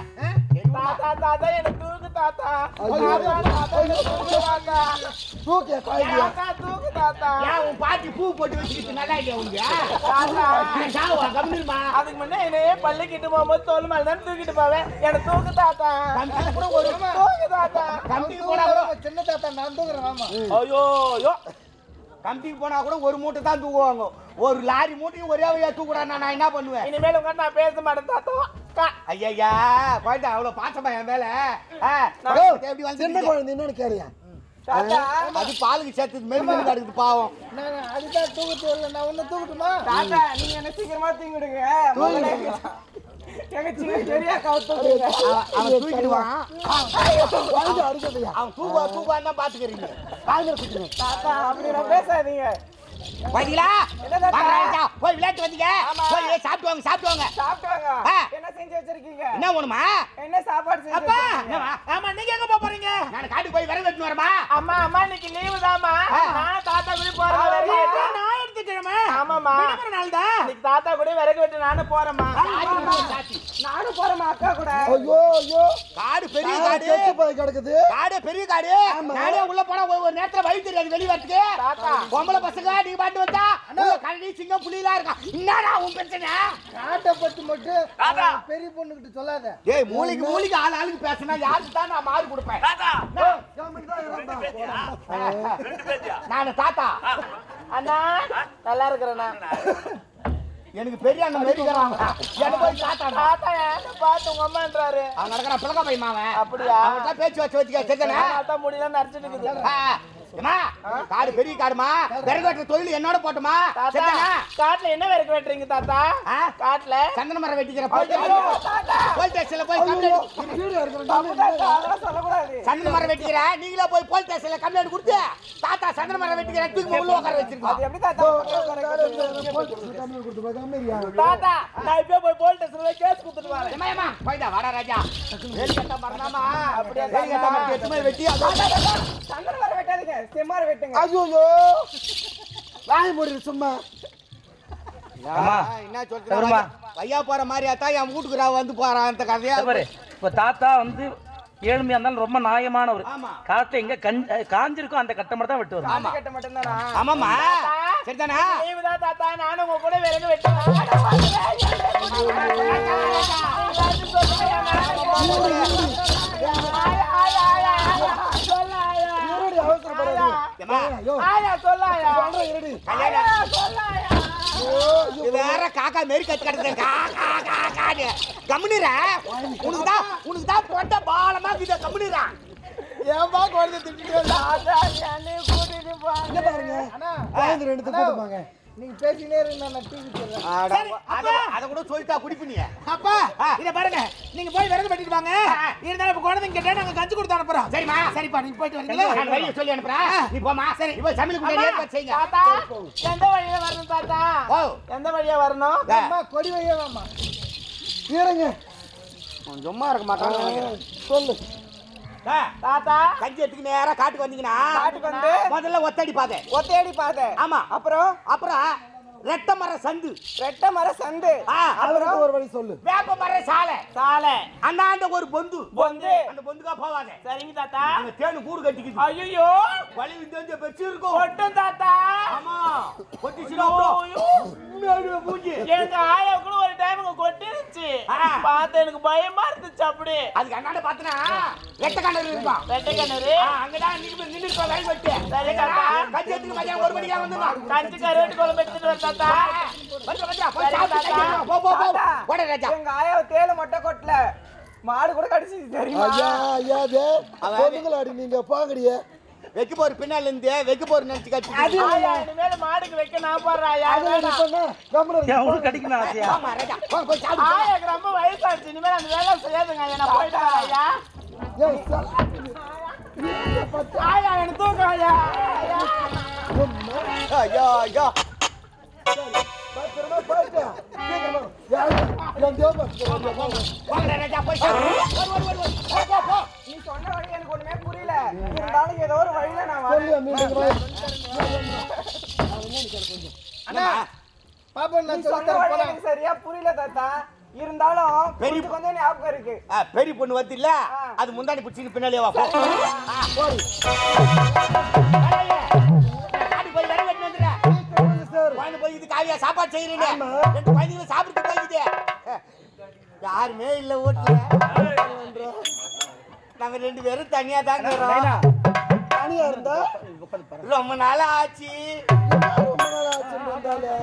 C: தாத்தா தாத்தா எனக்கு தூக்கு தாத்தா தாத்தா தாத்தா எனக்கு தூக்கு தாத்தா
D: தூக்கிய குழந்தைய
C: தாத்தா தூக்கு தாத்தா
F: ஏன் உன் பாட்டி பூ போட்டு வச்சுக்கிட்டு நல்லா இல்லையா உங்க
C: தாத்தா
F: சாவா கம்மிருமா
C: அதுக்கு முன்னே என்னையே பள்ளிக்கிட்டு போகும்போது தோல் மேல தான் தூக்கிட்டு போவேன் எனக்கு தூக்கு தாத்தா
F: கூட ஒரு
C: தூக்கு தாத்தா
F: கம்பிக்கு போனா கூட
D: சின்ன தாத்தா நான் தூக்குறேன் ஆமா
C: ஐயோ ஐயோ
F: கம்பிக்கு போனா கூட ஒரு மூட்டை தான் தூக்குவாங்க ஒரு லாரி மூட்டையும் ஒரே வழியா தூக்குறா நான் என்ன பண்ணுவேன்
C: இனிமேல் உங்க நான் பேச மாட்டேன் தாத்தா கா-
F: ஐயா குழந்தை அவ்வளவு பாசமா என் மேல ஆ,
D: ஏய்,
F: குழந்தை எப்படி
D: சின்ன
F: வந்து
D: குழந்தை என்னன்னு கேளியா
C: தாத்தா
F: அது பாலுக்கு சேர்த்து மெரு மெரு கிடக்குது பாவம்
D: நான் அதுதான் தூக்கத்து வரல நான் உன்னை தூக்கட்டுமா
C: தாத்தா நீங்க என்ன சீக்கிரமா தூங்கிடுங்க எங்க சின்ன பெரிய கவுத்துங்க
F: அவன் அவன் தூக்கிடுவான்
D: குழந்தை அடிக்கலையா
F: அவன் தூக்குவா தூக்குவான்னு தான் பாத்துக்கிறீங்க
D: காய்கறி குத்துறேன்
C: தாத்தா அப்படி நான் பேசாதீங்க
F: பாத்தீங்களா
C: என்ன தாத்தா?
F: வாங்க ராஜா, போய் விளையாட்டு வந்தீங்க
C: ஆமா.
F: போய் சாப்பிட்டு வாங்க சாப்பிட்டு வாங்க
C: சாப்பிட்டாங்க
F: ஆ.
C: என்ன செஞ்சு வச்சிருக்கீங்க
F: என்ன வேணுமா
C: என்ன சாப்பாடு செஞ்சு
F: அப்பா
C: வச்சிருக்கீங்க?
F: என்னவா?
C: ஆமா நீங்க எங்க போப் போறீங்க
F: நான் காட்டுக்கு போய் விறகு வெட்டின்னு வரமா
C: அம்மா அம்மா இன்னைக்கு லீவு தாமா
F: ஆ.
C: நான் தாத்தா கூட போறேன்
F: நான் திட்டமா
C: ஆமாம்மா.
F: விடுமுறை நாள் தான்
C: இன்னைக்கு தாத்தா கூட விறகு வெட்டு நானும் போறேம்மா
F: சாத்தி
C: நானும் போறேம்மா அக்கா கூட
D: ஐயோ ஐயோ
F: காடு பெரிய
D: காடு
F: காடு
D: கெட்டு போய் கிடக்குது
F: காடு பெரிய காடு நானே உள்ள போனா ஒரு ஒரு நேரத்துல வழி தெரியாது வெளிய வரதுக்கு
C: தாத்தா.
F: பொம்பளை பசங்க நீ பாட்டு வந்தா உள்ள கரடி சிங்கம் புலிலாம் இருக்கா என்னடா உன் பிரச்சனை
D: காட்டை பத்தி மட்டும்
F: தாத்தா.
D: அவன் பெரிய பொண்ணுகிட்ட சொல்லாத
F: ஏய் மூளைக்கு மூளைக்கு ஆள் ஆளுக்கு பேசினா யாருக்கு தான் நான் மாறு கொடுப்பேன்
D: கம்முனு தான் இருந்தான்.
F: நானு தாத்தா
C: அண்ணா நல்லா இருக்கிறேண்ணா
F: எனக்கு பெரிய அண்ணன் வெறிக்கிறாங்க எனக்கு போய் தாத்தா
C: தாத்தா என்ன பார்த்து உங்க அம்மான்றாரு
F: அவன் நடக்கிற பிளக்க பையன் அவன்
C: அப்படியா?
F: அவன்கிட்ட பேச்சு வச்சு வச்சுக்க சரிதானே
C: தாத்தா முடியல நரைச்சிட்டு இருக்குது
F: ஆ, ஏம்மா, காடு பெரிய காடுமா விறகு வெட்டுற தொழில் என்னோட போட்டுமா
C: தாத்தா
F: சரிதானே
C: காட்டுல என்ன விறகு வெட்டுறீங்க தாத்தா
F: ஆ?
C: காட்டுல
F: சந்தன மரம் வெட்டிக்கிற போய்
C: ஐயோ, தாத்தா.
F: போலீஸ் ஸ்டேஷன்ல போய் கம்ப்ளைண்ட்
D: வீடு இருக்கிற
C: தப்பு தாத்தா, அதெல்லாம் சொல்லக்கூடாது
F: சந்தன மரம் வெட்டிக்கிற நீங்களே போய் போலீஸ் ஸ்டேஷன்ல கம்ப்ளைண்ட் கொடுத்து தாத்தா சந்தன மரம் வெட்டிக்கிற தூக்கி உள்ள உட்கார வச்சிருக்கோம்
C: அது எப்படி தாத்தா
D: கம்மியில் கொடுத்து போய் கம்மியா
C: தாத்தா நான் இப்ப போய் போலீஸ் ஸ்டேஷன்ல போய் கேஸ் கொடுத்துட்டு வரேன்
F: ஏம்மா, ஏம்மா, போய்டா, வாடா ராஜா வேலி கட்ட மரணமா
C: அப்படியா
F: வேலி கட்ட மரத்தை எடுத்து போய் வெட்டி அதோட
C: சந்தன மரம் வெட்டாதீங்க செம்மாரம் வெட்டுங்க
D: ஐயோ வாய் மூடி சும்மா
A: அம்மா.
F: என்ன
A: வருமா?
F: சொல்றேன் ஐயா போற மாதிரியா தான் என் வீட்டுக்கு நான் வந்து போறான் அந்த கதையா
A: இதை பாரு இப்ப தாத்தா வந்து ஏழ்மையா இருந்தாலும் ரொம்ப நியாயமானவர்
F: ஆமா.
A: காலத்தை எங்க கண்- அஹ் காஞ்சிருக்கோ அந்த கட்டம் மட்டும் தான் வெட்டு வரும்
F: ஆமா.
C: கட்ட மட்டும்தானா
F: ஆமாமா
C: தாத்தா.
F: சரிதானா
C: லீவு தான் தாத்தா நானும் உங்க கூட விறகு வெட்டுவேன்
D: இருடி அவசரப்படாது
F: ஏம்மா,
D: ஐயோ இருடி
F: கல்யாணம். இது வேற காக்கா மாரி கத்து கிடக்குது கா கா கா கான்னு கம்முனிர உனக்கு தான் உனக்கு தான் போட்ட பாலமா இது கம்முனிர
D: ஏன்பா குழந்தை திட்டிட்டு என்ன பாருங்க குழந்தை ரெண்டு போட்டுப்பாங்க நீங்க பேசினே இருங்க நான் டிவி சொல்றேன்
F: சரி அத அத கூட சொல்லிட்டா குடிப்பு நீ
E: அப்பா இத பாருங்க நீங்க போய் விறகு வெட்டிட்டு வாங்க இருந்தாலும் இப்ப குழந்தைங்க கேட்டா நாங்க கஞ்சி கொடுத்து அனுப்புறோம்
F: சரிம்மா
E: சரிப்பா நீங்க போயிட்டு வரீங்களா
F: நான் வழியை சொல்லி அனுப்புறேன் நீ போமா சரி இப்போ சமையலுக்கு முன்னாடி ஏற்பாடு செய்யுங்க
C: தாத்தா எந்த வழியில வரணும் தாத்தா
F: ஓ
C: எந்த வழியா வரணும்
F: ஏ,
D: அம்மா கொடி வையவாம்மா இருங்க
F: அவன் சும்மா இருக்க மாட்டான்
D: சொல்லு
C: தாத்தா
F: கஞ்சி எடுத்துக்கு நேரா காட்டுக்கு வந்தீங்கன்னா
C: காட்டுக்கு வந்து?
F: முதல்ல ஒத்தடி பாதை
C: ஒத்தையடி பாதை
F: ஆமா
C: அப்புறம்
F: அப்புறம் ரெட்ட மர சந்து
C: ரெட்டை மர சந்து
F: ஆ,
D: அவருக்கு ஒரு வழி சொல்லு
F: வேப்ப மர சாலை
C: சாலை
F: அந்த ஆண்ட ஒரு பொந்து
C: பொந்து
F: அந்த பொந்துக்கா போவாத
C: சரிங்க தாத்தா
F: அங்க தேனு கூடு கட்டிக்குது
C: ஐயோ
F: வலி விந்து பெற்று இருக்கும்
C: கொட்டும் தாத்தா
F: ஆமா கொட்டிச்சுனா அப்புறம் முன்னாடி மூஞ்சி
C: எங்க ஆயா கூட ஒரு டைம் இங்க கொட்டிருச்சு
F: ஆ.
C: பார்த்து எனக்கு பயமா இருந்துச்சு அப்படி
F: அதுக்கு அண்ணாண்ட பாத்தனா ரெட்ட கண்ணர் இருக்கும்
C: ரெட்டை கிணறு
F: ஆ, அங்கதான் நின்னு நின்னு இருப்பா லைன் வெட்டி
C: சரி தாத்தா.
F: கஞ்சி எடுத்துக்கு மதியம் ஒரு மணிக்கா வந்துடணும்
C: கஞ்சி கருவாட்டு குழம்பு எடுத்துட்டு வர தாத்தா
F: வந்து வந்து போய்
C: சரி
F: சாப்பிட்டு
C: தாத்தா.
F: கையை போ போ போ
C: தாத்தா.
F: போட ராஜா
C: எங்க ஆயா தேயிலை மொட்டை கொட்டல மாடு கூட கடிச்சிச்சு தெரியுமா
D: ஐயா ஐயா அது பொண்ணுங்களாடி நீங்க பாங்கடியே
F: வைக்க போற பின்னால இருந்து வைக்க போற நினைச்சு கட்டி
C: ஆயா இனிமேல் மாடுக்கு வைக்க நான் போடுறேன் ஆயா
D: அதுல நீ பண்ண கம்முனு
A: ஏன் அவனுக்கு கிடைக்கணும் ஆசையா
F: ஆமா ராஜா போங்க போய் சாப்பிடு
C: ஆயாக்கு ரொம்ப வயசாச்சு இனிமேல் அந்த வேலை செய்யாதுங்க ஐயா நான் போயிட்டு வரேன் ஐயா
D: ஏய் சா-
C: ஆயா எனக்கு தூக்கம் ஐயா ஐயா.
F: ஐயா ஐயா
D: பத்திரமா போயிட்டு சீக்கிரமா. யாரு? என் தேவன்.
F: போங்க ராஜா போய் சாப்பிடு வரு வரு வரு வரு. போ போ போ
C: நீ சொன்ன வழி எனக்கு ஒண்ணுமே புரியல இருந்தாலும் ஏதோ ஒரு வழியில நான் வரேன்
D: சொல்லு, மீண்டும் வா.
F: அண்ணா
D: பாப்பா நான்
C: நீ
D: சொல்லி
C: சொன்ன
D: தரேன்
C: வழி
D: போலாம்.
C: எனக்கு சரியா புரியல தாத்தா இருந்தாலும்
F: பெரிய-
C: கொஞ்சம் கொஞ்சம் ஞாபகம் இருக்கு
F: ஆ, பெரிய பொண்ணு வந்து இல்ல அது முந்தாணி பிடிச்சின்னு பின்னாலே வா போ
D: போடு.
F: காடி போய் வேற வெட்டி வந்துடுற
D: சீக்கிரம் வந்து சேரு.
F: குழந்தை போய் இது காவியா சாப்பாடு செய்யறேன்னு ரெண்டு குழந்தைங்களும் சாப்பிட்டு போய்க்குது யாருமே இல்ல வீட்டுல நாங்க ரெண்டு பேரும் தனியா தாங்க இருக்கிறோம்.
D: தனியா இருந்தா
F: ரொம்ப நாள் ஆச்சு
D: என்ன ரொம்ப நாள் ஆச்சுன்னு வந்தாலே.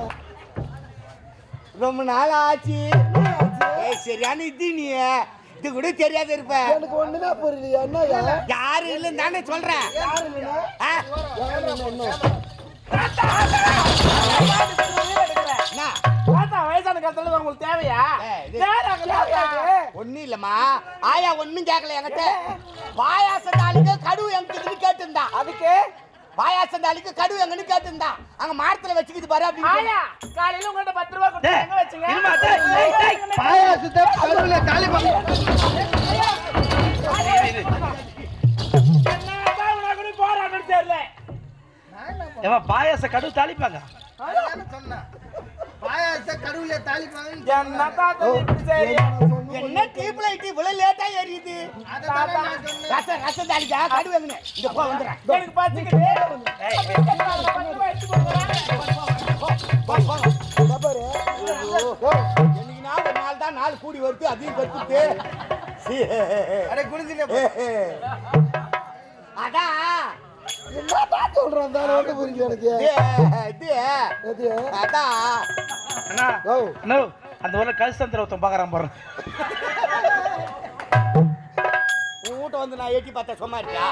F: ரொம்ப நாள் ஆச்சு ஏய் சரியான இது நீ இது கூட தெரியாத இருப்ப
D: எனக்கு ஒண்ணுமே புரியலையா என்னய்யா?
F: யாரு இல்லைன்னு தானே சொல்றேன்
D: யாரு இல்லைன்னா?
F: ஆ?
D: யாரு இல்லைன்னா?
F: என்ன?
C: தாத்தா வயசான காலத்துல உங்களுக்கு தேவையா
F: ஏய், இது-
C: தேவையாங்க தாத்தா.
F: ஒண்ணும் இல்லம்மா ஆயா ஒண்ணும் கேட்கல என்கிட்ட பாயாச தாளிக்கு கடுவு எங்கிட்டு கேட்டிருந்தா
C: அதுக்கு
F: பாயாச தாளிக்கு கடுவு எங்கன்னு கேட்டிருந்தா அங்க மரத்துல வச்சுக்கிது பாரு அப்படின்னு
C: ஆயா காலையில உங்கள்ட்ட பத்து ரூபா கொடுத்து
A: டேய்,
C: எங்க வச்சீங்க
A: இருமா, டேய், டேய், டேய்.
D: பாயாசத்தை கருவில காலி பண்ணி
C: என்னதான் உனக்கு கூட போராட்டம் தெரியல
A: ஏமா பாயாச கடுவு தாளிப்பாங்க
D: கடவுளே தாலி வாங்கி
C: என்னதான் தம்பி இப்படி செய்றீங்க?
F: என்ன டீப் லைட் இவ்வளவு லேட்டா எரியுது
D: அதான் நான் சொன்னேன்
F: ரச ரச தாலிக்கா கடு வாங்கினே இங்க போ வந்துடுறேன்
C: எனக்கு பாத்துக்கிட்டு
F: என்னைக்கு நாள் ஒரு நாள் தான் நாள் கூடி வருது அதையும் கத்துட்டு
D: அடே குடிச்சிட்டு
F: அதான்
D: என்னதான் சொல்றான் தானே ஒண்ணு புரியல எனக்கு
F: இது இது
D: எது
F: அதான்
A: அண்ணா
D: ஓ
A: அண்ணா அந்த ஊர்ல கல்சந்திர ஒருத்தன் பாக்குறான் பாருங்க
F: உன் வீட்டை வந்து நான் எட்டி பார்த்தா சும்மா இருக்கியா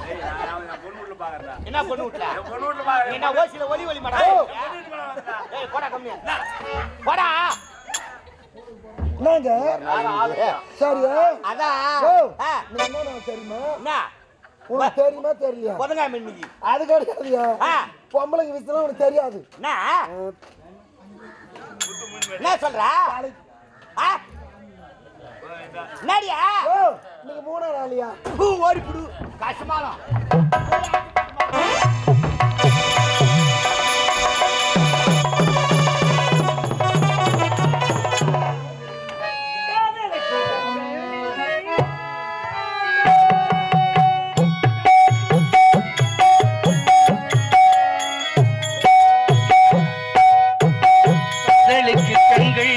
F: என்ன பொண்ணு வீட்டுல என்ன ஓசில ஒலி ஒலி மாட்டா ஏய் போடா கம்மியா போடா
D: என்னங்க சரி
F: அதான்
D: ஓ
F: ஆ,
D: நீ என்ன நான் தெரியுமா
F: என்ன
D: உனக்கு தெரியுமா தெரியலையா
F: புதங்காம இன்னைக்கு
D: அது கிடையாதுயா
F: ஆ.
D: பொம்பளைங்க விஷயம் உனக்கு தெரியாது
F: என்ன என்ன சொல்ற ஆ? என்னடியா
D: ஓ இன்னைக்கு மூணா நாளியா
F: பூ ஓடி புடு கஷ்டமாலம்
A: செழுக்கு கண்கள்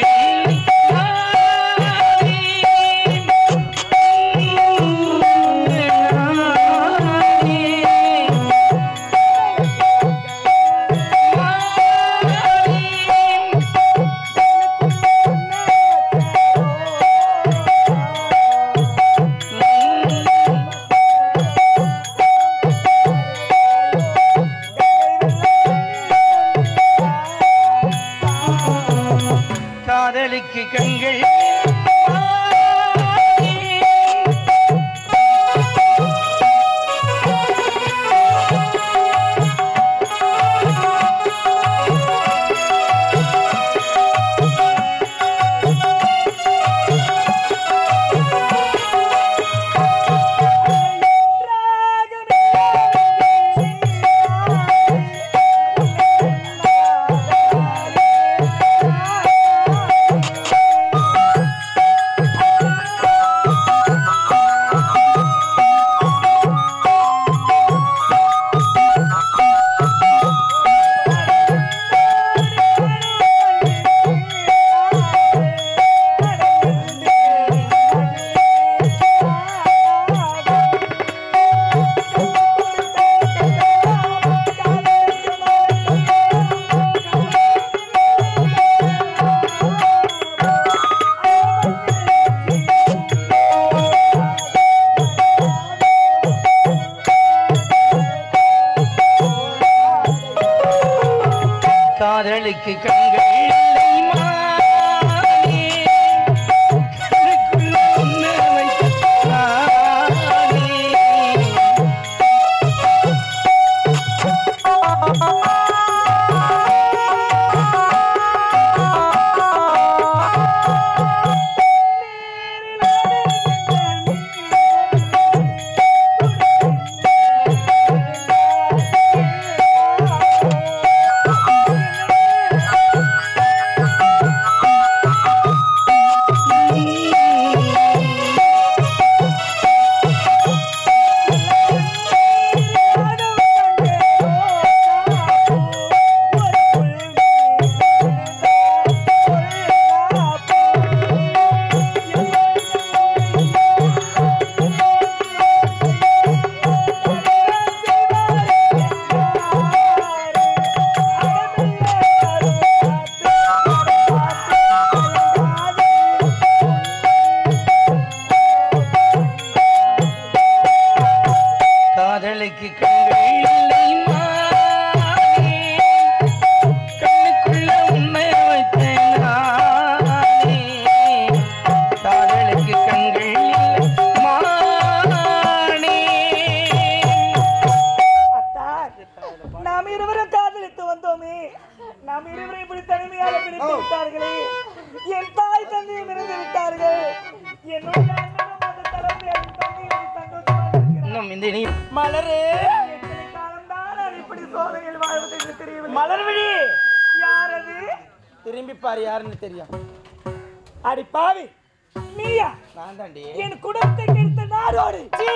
A: காதலிக்கு கண்கள் காதலிக்கு கண்கள் இல்லை மானே. கண்ணுக்குள்ள உன்னை வைத்தானே. காதலிக்கு கண்கள் இல்லை மானே. கண்ணுக்குள்ள உன்னை வைத்தேன் நானே. காதலுக்கு கண்கள் இல்லை மானே.
E: நாம் இருவரும் காதலித்து வந்தோமே நாம் இருவரும் இப்படி தனிமையாக பிரித்து விட்டார்களே என் தாய் தந்தையும் இருந்து விட்டார்கள் என்னுடைய அண்ணனும் அந்த தலைமை என் தந்தையும் சந்தோஷமாக இருக்கிறார்.
A: இன்னும் இந்த நீ
C: மலரு
E: எத்தனை காலம்தான் நான் இப்படி சோதனையில் வாழ்வது என்று தெரியவில்லை
C: மலர்விழி
E: யார் அது
C: திரும்பி பாரு யாருன்னு தெரியும்
B: அடி பாவி நீயா
C: நான் தாண்டி
B: என் குடும்பத்தை கெடுத்த நாடோடு
C: சீ!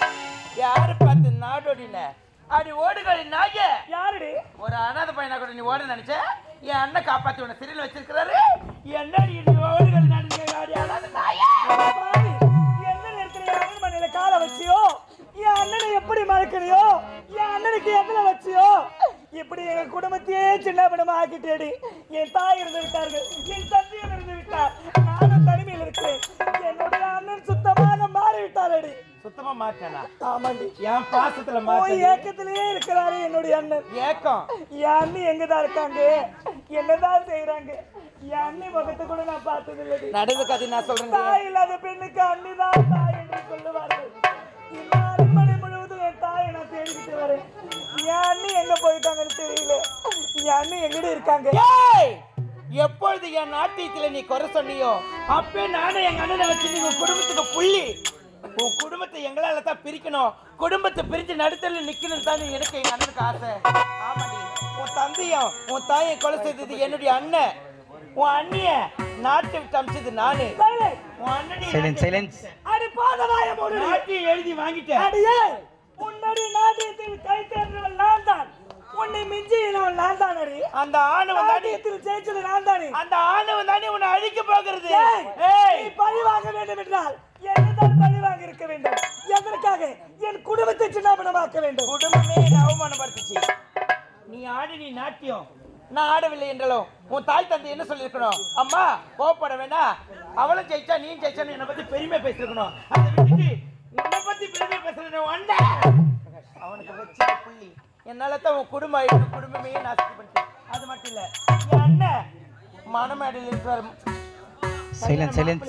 C: யாரு பார்த்து நாடோடின அடி ஓடுகளி நாய
B: யாருடி
C: ஒரு அனாத பையனா கூட நீ ஓட நினைச்ச என் அண்ணன் காப்பாத்தி உன்னை சிறையில் வச்சிருக்கிறாரு என்னடி நீ ஓடுகளி நாடு அடி அனாத நாயே
B: பாவி, எந்த நேரத்துல என் அண்ணன் மண்ணில காலை வச்சியோ என் அண்ணனை எப்படி மறக்கறியோ என் அண்ணனுக்கு எதுல வச்சியோ இப்படி எங்க குடும்பத்தையே சின்ன படமா ஆக்கிட்டேடி என் தாய் இருந்து விட்டார்கள் என் தந்தையும் இருந்து விட்டார் நானும் தனிமையில் இருக்கிறேன் என்னுடைய அண்ணன் சுத்தமாக மாறிவிட்டாரடி
C: சுத்தமா மாட்டானா
B: ஆமாண்டி
C: என் பாசத்துல
B: போய்
C: மாத்த
B: ஏக்கத்திலேயே இருக்கிறாரு என்னுடைய அண்ணன்
C: ஏக்கம்
B: என் அண்ணி எங்கதான் இருக்காங்க என்னதான் செய்யறாங்க என் அண்ணி முகத்தை கூட நான் பார்த்தது இல்லடி
C: நடந்த கதை நான் சொல்றேன்
B: தாய் இல்லாத பெண்ணுக்கு அண்ணிதான் தாய் என்று சொல்லுவார்கள் இந்த அரண்மனை முழுவதும் என் தாயை நான் தேடிக்கிட்டு வரேன் என் அண்ணி எங்க போயிட்டாங்கன்னு தெரியல என் அண்ணி எங்கடி இருக்காங்க
C: ஏய்! எப்பொழுது என் நாட்டியத்துல நீ குறை சொன்னியோ அப்பே நானும் எங்க அண்ணனை வச்சு உன் குடும்பத்துக்கு புள்ளி உன் குடும்பத்தை எங்களால தான் பிரிக்கணும் குடும்பத்தை பிரிஞ்சு நடுத்தல நிக்கணும் தான் எனக்கு எங்க அண்ணனுக்கு ஆசை ஆமாடி உன் தந்தையும் உன் தாயை கொலை செய்தது என்னுடைய அண்ணன் உன் அண்ணிய நாட்டை விட்டு அமிச்சது நானு உன் அண்ணனை
B: அடி பாதவாய மூடு
C: நாட்டியம் எழுதி வாங்கிட்டேன்
B: அடியே உன்னுடைய நாட்டியத்தில் கை தேர்ந்தவன் நான் தான் உன்னை மிஞ்சினவன் நான் தான் அடி
C: அந்த ஆணவம் தாண்டி
B: நாட்டியத்தில் ஜெயிச்சது நான் தானே
C: அந்த ஆணவம் தாண்டி உன்னை அழிக்க போகிறது
B: ஏய்,
C: ஏய்
B: நீ பழி வாங்க வேண்டும் என்றால் என்னதான் பழி வாங்க இருக்க வேண்டும் எதற்காக என் குடும்பத்தை சின்னாபனமாக்க வேண்டும்
C: குடும்பமே என்னை அவமானப்படுத்துச்சு நீ ஆடி நீ நாட்டியம் நான் ஆடவில்லை என்றாலும் உன் தாய் தந்தை என்ன சொல்லியிருக்கணும் அம்மா கோவப்பட வேணாம் அவளும் ஜெயிச்சா நீ ஜெயிச்சான்னு என்னை பத்தி பெருமை பேசிருக்கணும் அதை விட்டுட்டு உன்னை பத்தி பெருமை பேசுறேன் வண்ட அவனுக்கு வச்ச புள்ளி என்னால தான் உன் குடும்பம் ஆயிடுச்சு குடும்பமே நாசம் பண்ணிட்டு அது மட்டும் இல்ல என் அண்ணன் மணமேடையில் இருக்கிறார்
A: சைலன்ஸ் சைலன்ஸ்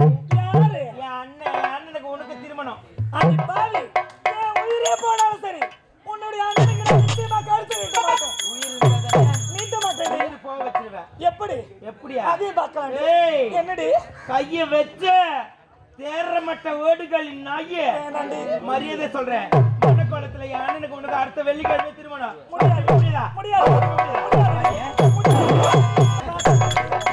B: யாரு
C: என் அண்ணன் என் அண்ணனுக்கு உனக்கு திருமணம்
B: அடி பாவி என் உயிரே போனாலும் சரி உன்னுடைய அண்ணனுக்கு நான் நிச்சயமா கழுத்து நீட்ட மாட்டேன்
C: உயிர் இருந்தாதானே
B: நீட்ட மாட்டேன்
C: உயிர் போக வச்சிருவேன்
B: எப்படி
C: எப்படியா
B: அதையும் பார்க்கலாம்
C: ஏய்.
B: என்னடி
C: கைய வச்ச தேர்றமட்ட ஓடுகளின் நாயே
B: வேணாண்டி.
C: மரியாதை சொல்றேன் மனக்கோலத்துல என் அண்ணனுக்கு உனக்கு அடுத்த வெள்ளிக்கிழமை திருமணம்
B: முடியாது.
C: புரியுதா?
B: முடியாது முடியாது முடியாது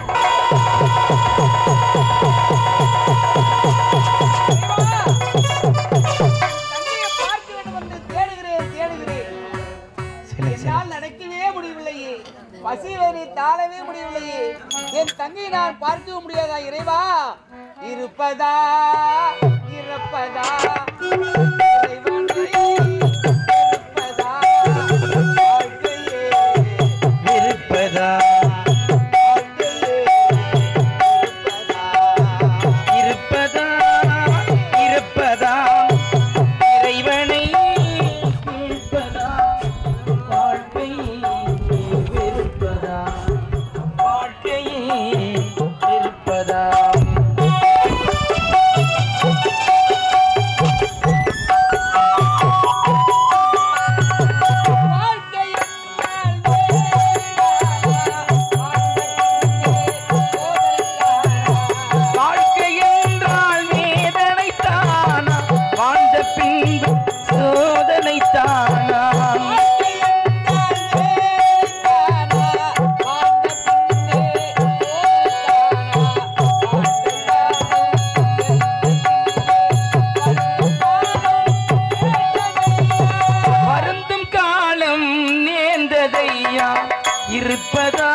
E: தங்கையை பார்க்க வேண்டும் என்று தேடுகிறேன் தேடுகிறேன் என்னால் நடக்கவே முடியவில்லையே பசிவேனை தாழவே முடியவில்லையே என் தங்கை நான் பார்க்கவும் முடியாதா இறைவா இருப்பதா இருப்பதா இறைவனை இருப்பதா வாழ்க்கையே
A: இருப்பதா
E: வாழ்க்கையே இருப்பதா
A: இருப்பதா இருப்பதா இறைவனை கேட்பதா வாழ்க்கையை வெறுப்பதா வாழ்க்கையை வெறுப்பதா
E: வாழ்க்கை என்றால்
A: வாழ்க்கை என்றால் வேதனை தானா வாழ்ந்த பின்பு சோதனை தானா வருந்தும் காலம் நேர்ந்ததையா இருப்பதா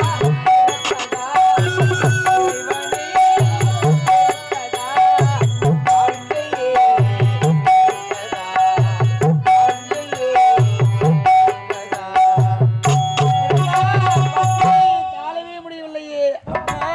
E: தாழவே முடியவில்லையே அம்மா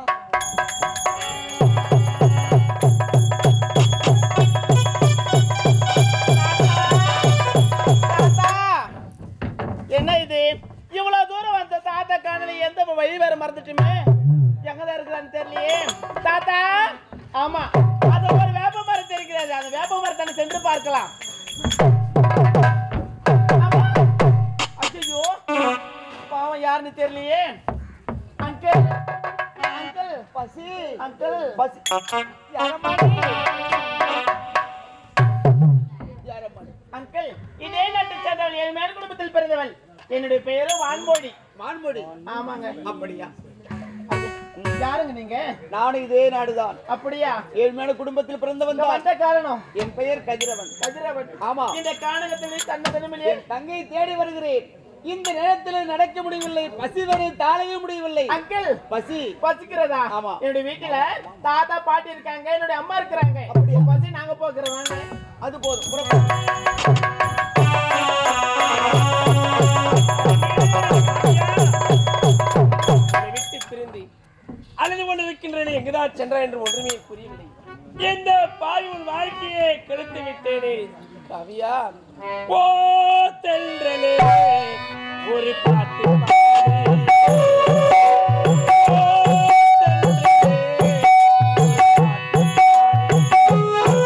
C: என்ன இது இவ்வளவு தூரம் வந்த தாத்தா காணல எந்த வழி வேற மறந்துட்டுமே எங்கதான் இருக்கிறான்னு தெரியலையே தாத்தா ஆமா அது ஒரு வேப்ப மரம் இருக்கிறது அந்த வேப்ப மரத்தான சென்று பார்க்கலாம் ஐயோ பாவம் யாருன்னு தெரியலையே அங்கிள் அங்கிள் பசி அங்கிள் பசி யாரம்மாடி யாரம்மாடி அங்கிள் இதே நாட்டு சேர்ந்தவள் என் மேல் குடும்பத்தில் பிறந்தவள் என்னுடைய பெயரும் வான்மொழி வான்மொழி ஆமாங்க அப்படியா
F: யாருங்க நீங்க
E: நானும் இதே நாடுதான்
F: அப்படியா
E: ஏழ்மையான குடும்பத்தில் பிறந்தவன்
F: இங்க
E: தான்
F: வந்த காரணம்
E: என் பெயர் கதிரவன்
F: கதிரவன்
E: ஆமா
F: இந்த காணகத்திலே தன்னதனமிலே
E: என் தங்கையை தேடி வருகிறேன் இந்த நேரத்தில் நடக்க முடியவில்லை பசி வரை தாழவே முடியவில்லை
F: அங்கிள்
E: பசி
F: பசிக்கிறதா
E: ஆமா.
F: என்னுடைய வீட்டுல தாத்தா பாட்டி இருக்காங்க என்னுடைய அம்மா இருக்கிறாங்க அப்படியே பசி நாங்க போக்குறோம் வாங்க
E: அது போதும் புறப்படு.
B: என்னை விட்டு பிரிந்து அழுது கொண்டிருக்கின்றேனே எங்குதான் சென்றாய் என்று ஒன்றுமே புரியவில்லை எந்த பாய் உன் வாழ்க்கையை கெடுத்து விட்டேனே கவியா ஓ தென்றலே ஒரு பாட்டு பாடு. ஓ தென்றலே, ஒரு பாட்டு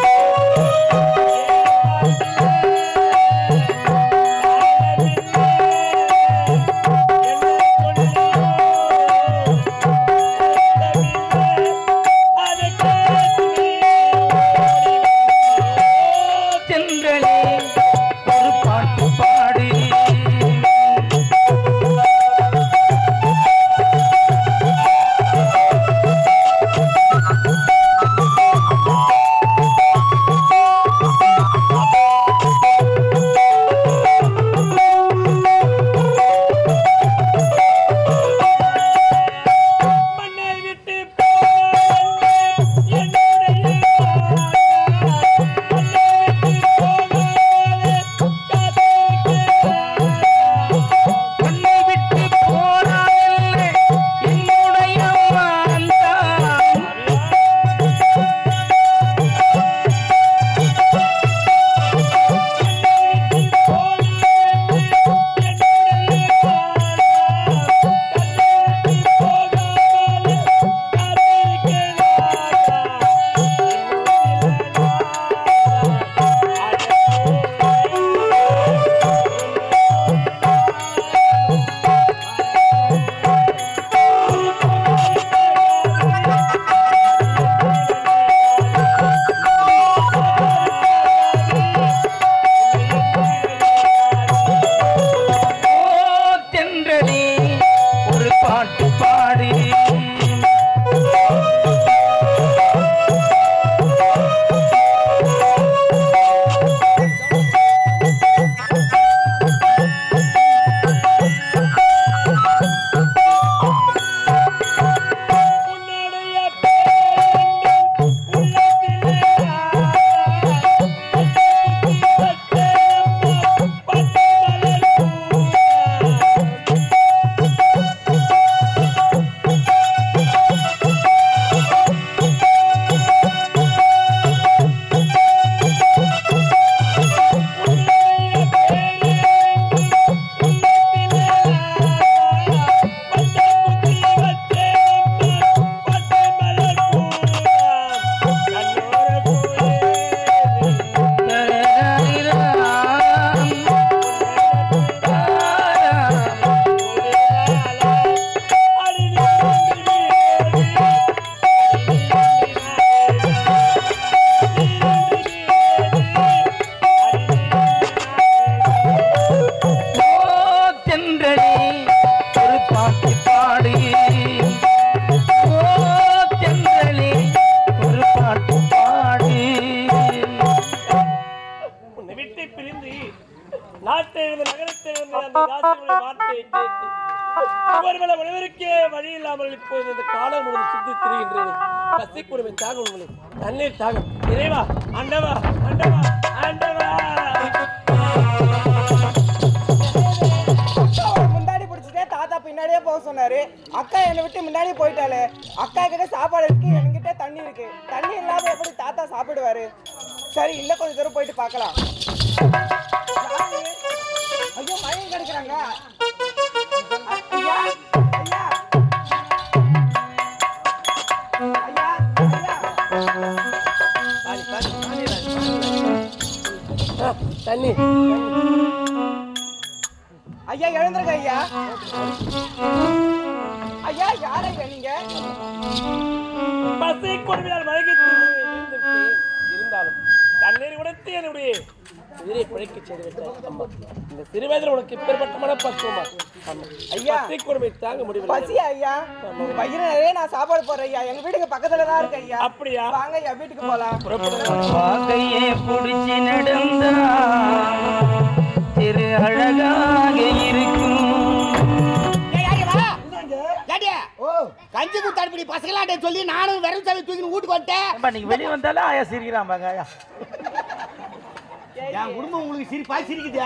A: தென்றலே ஒரு பாட்டு பாடு
B: மண்ணை விட்டு போகாதே, என்னுடைய ராஜா. மண்ணை விட்டு போகாதே, காத்திருக்கிறேன்.
A: உன்னை விட்டு போனாலே என்னுடைய வாழ்ந்தான் ஓ தென்றலே ஒரு பாட்டு பாடு
B: உன்னுடைய பேரன்பும் உள்ளத்திலே
A: ஓ தென்றலே ஒரு பாட்டு பாடு ஓ தென்றலே ஒரு பாட்டு பாடு
B: உன்னை விட்டு பிரிந்து நாட்டை இருந்து நகரத்தை இருந்து அந்த ராசிகளுடைய வார்த்தையை கேட்டு ஒருவேளை உணவிற்கே வழி இல்லாமல் இப்போது இந்த காலம் முழுவதும் சுத்தி திரிகின்றேன் பசி குடும்பை தாக உங்களை தண்ணீர் தாகம் இறைவா ஆண்டவா ஆண்டவா ஆண்டவா
F: முன்னாடி பிடிச்சிட்டே தாத்தா பின்னாடியே போக சொன்னாரு அக்கா என்னை விட்டு முன்னாடி போயிட்டாலே அக்கா கிட்ட சாப்பாடு இருக்கு என்கிட்ட தண்ணி இருக்கு தண்ணி இல்லாம எப்படி தாத்தா சாப்பிடுவாரு சரி இன்னும் கொஞ்ச தூரம் போயிட்டு பார்க்கலாம் யாரு? ஐயோ மழையும் கிடைக்கிறாங்க ஐயா ஐயா ஐயா ஐயா
B: தாலி, தாலி, தாலி, தாலி. ஆ, தண்ணி
F: ஐயா எழுந்துருங்க ஐயா ஐயா யார் ஐயா நீங்க
B: பசி கொடுமையால் மயங்கி இருந்துவிட்டேன் இருந்தாலும் தண்ணீர் உடைத்து என்னுடைய உயிரை பிழைக்க செய்து விட்டாய் அம்மா இந்த சிறுவயதில் உனக்கு இப்பேற்பட்ட மனப்பக்குவமா
F: ஐயா
B: பசி கொடுமை தாங்க முடியவில்லை
F: பசியா ஐயா உங்க பையனை நிறைய நான் சாப்பாடு போடுறேன் ஐயா எங்க வீட்டுக்கு பக்கத்துல தான் இருக்கு ஐயா
B: அப்படியா
F: வாங்க ஐயா வீட்டுக்கு போலாம்
A: வாகையே புடிச்சு நடந்தா திரு அழகாக இருக்கும்
D: ஓ
C: கஞ்சி குத்தாடுபடி பசங்களாட்ட சொல்லி நானும் வெறும் தலை தூக்கி வீட்டுக்கு வந்துட்டேன்
A: ஏம்பா, நீங்க வெளியே வந்தாலே ஆயா சிரிக்கிறான் பாங்க ஆயா
C: என் குடும்பம் உங்களுக்கு சிரிப்பா சிரிக்குது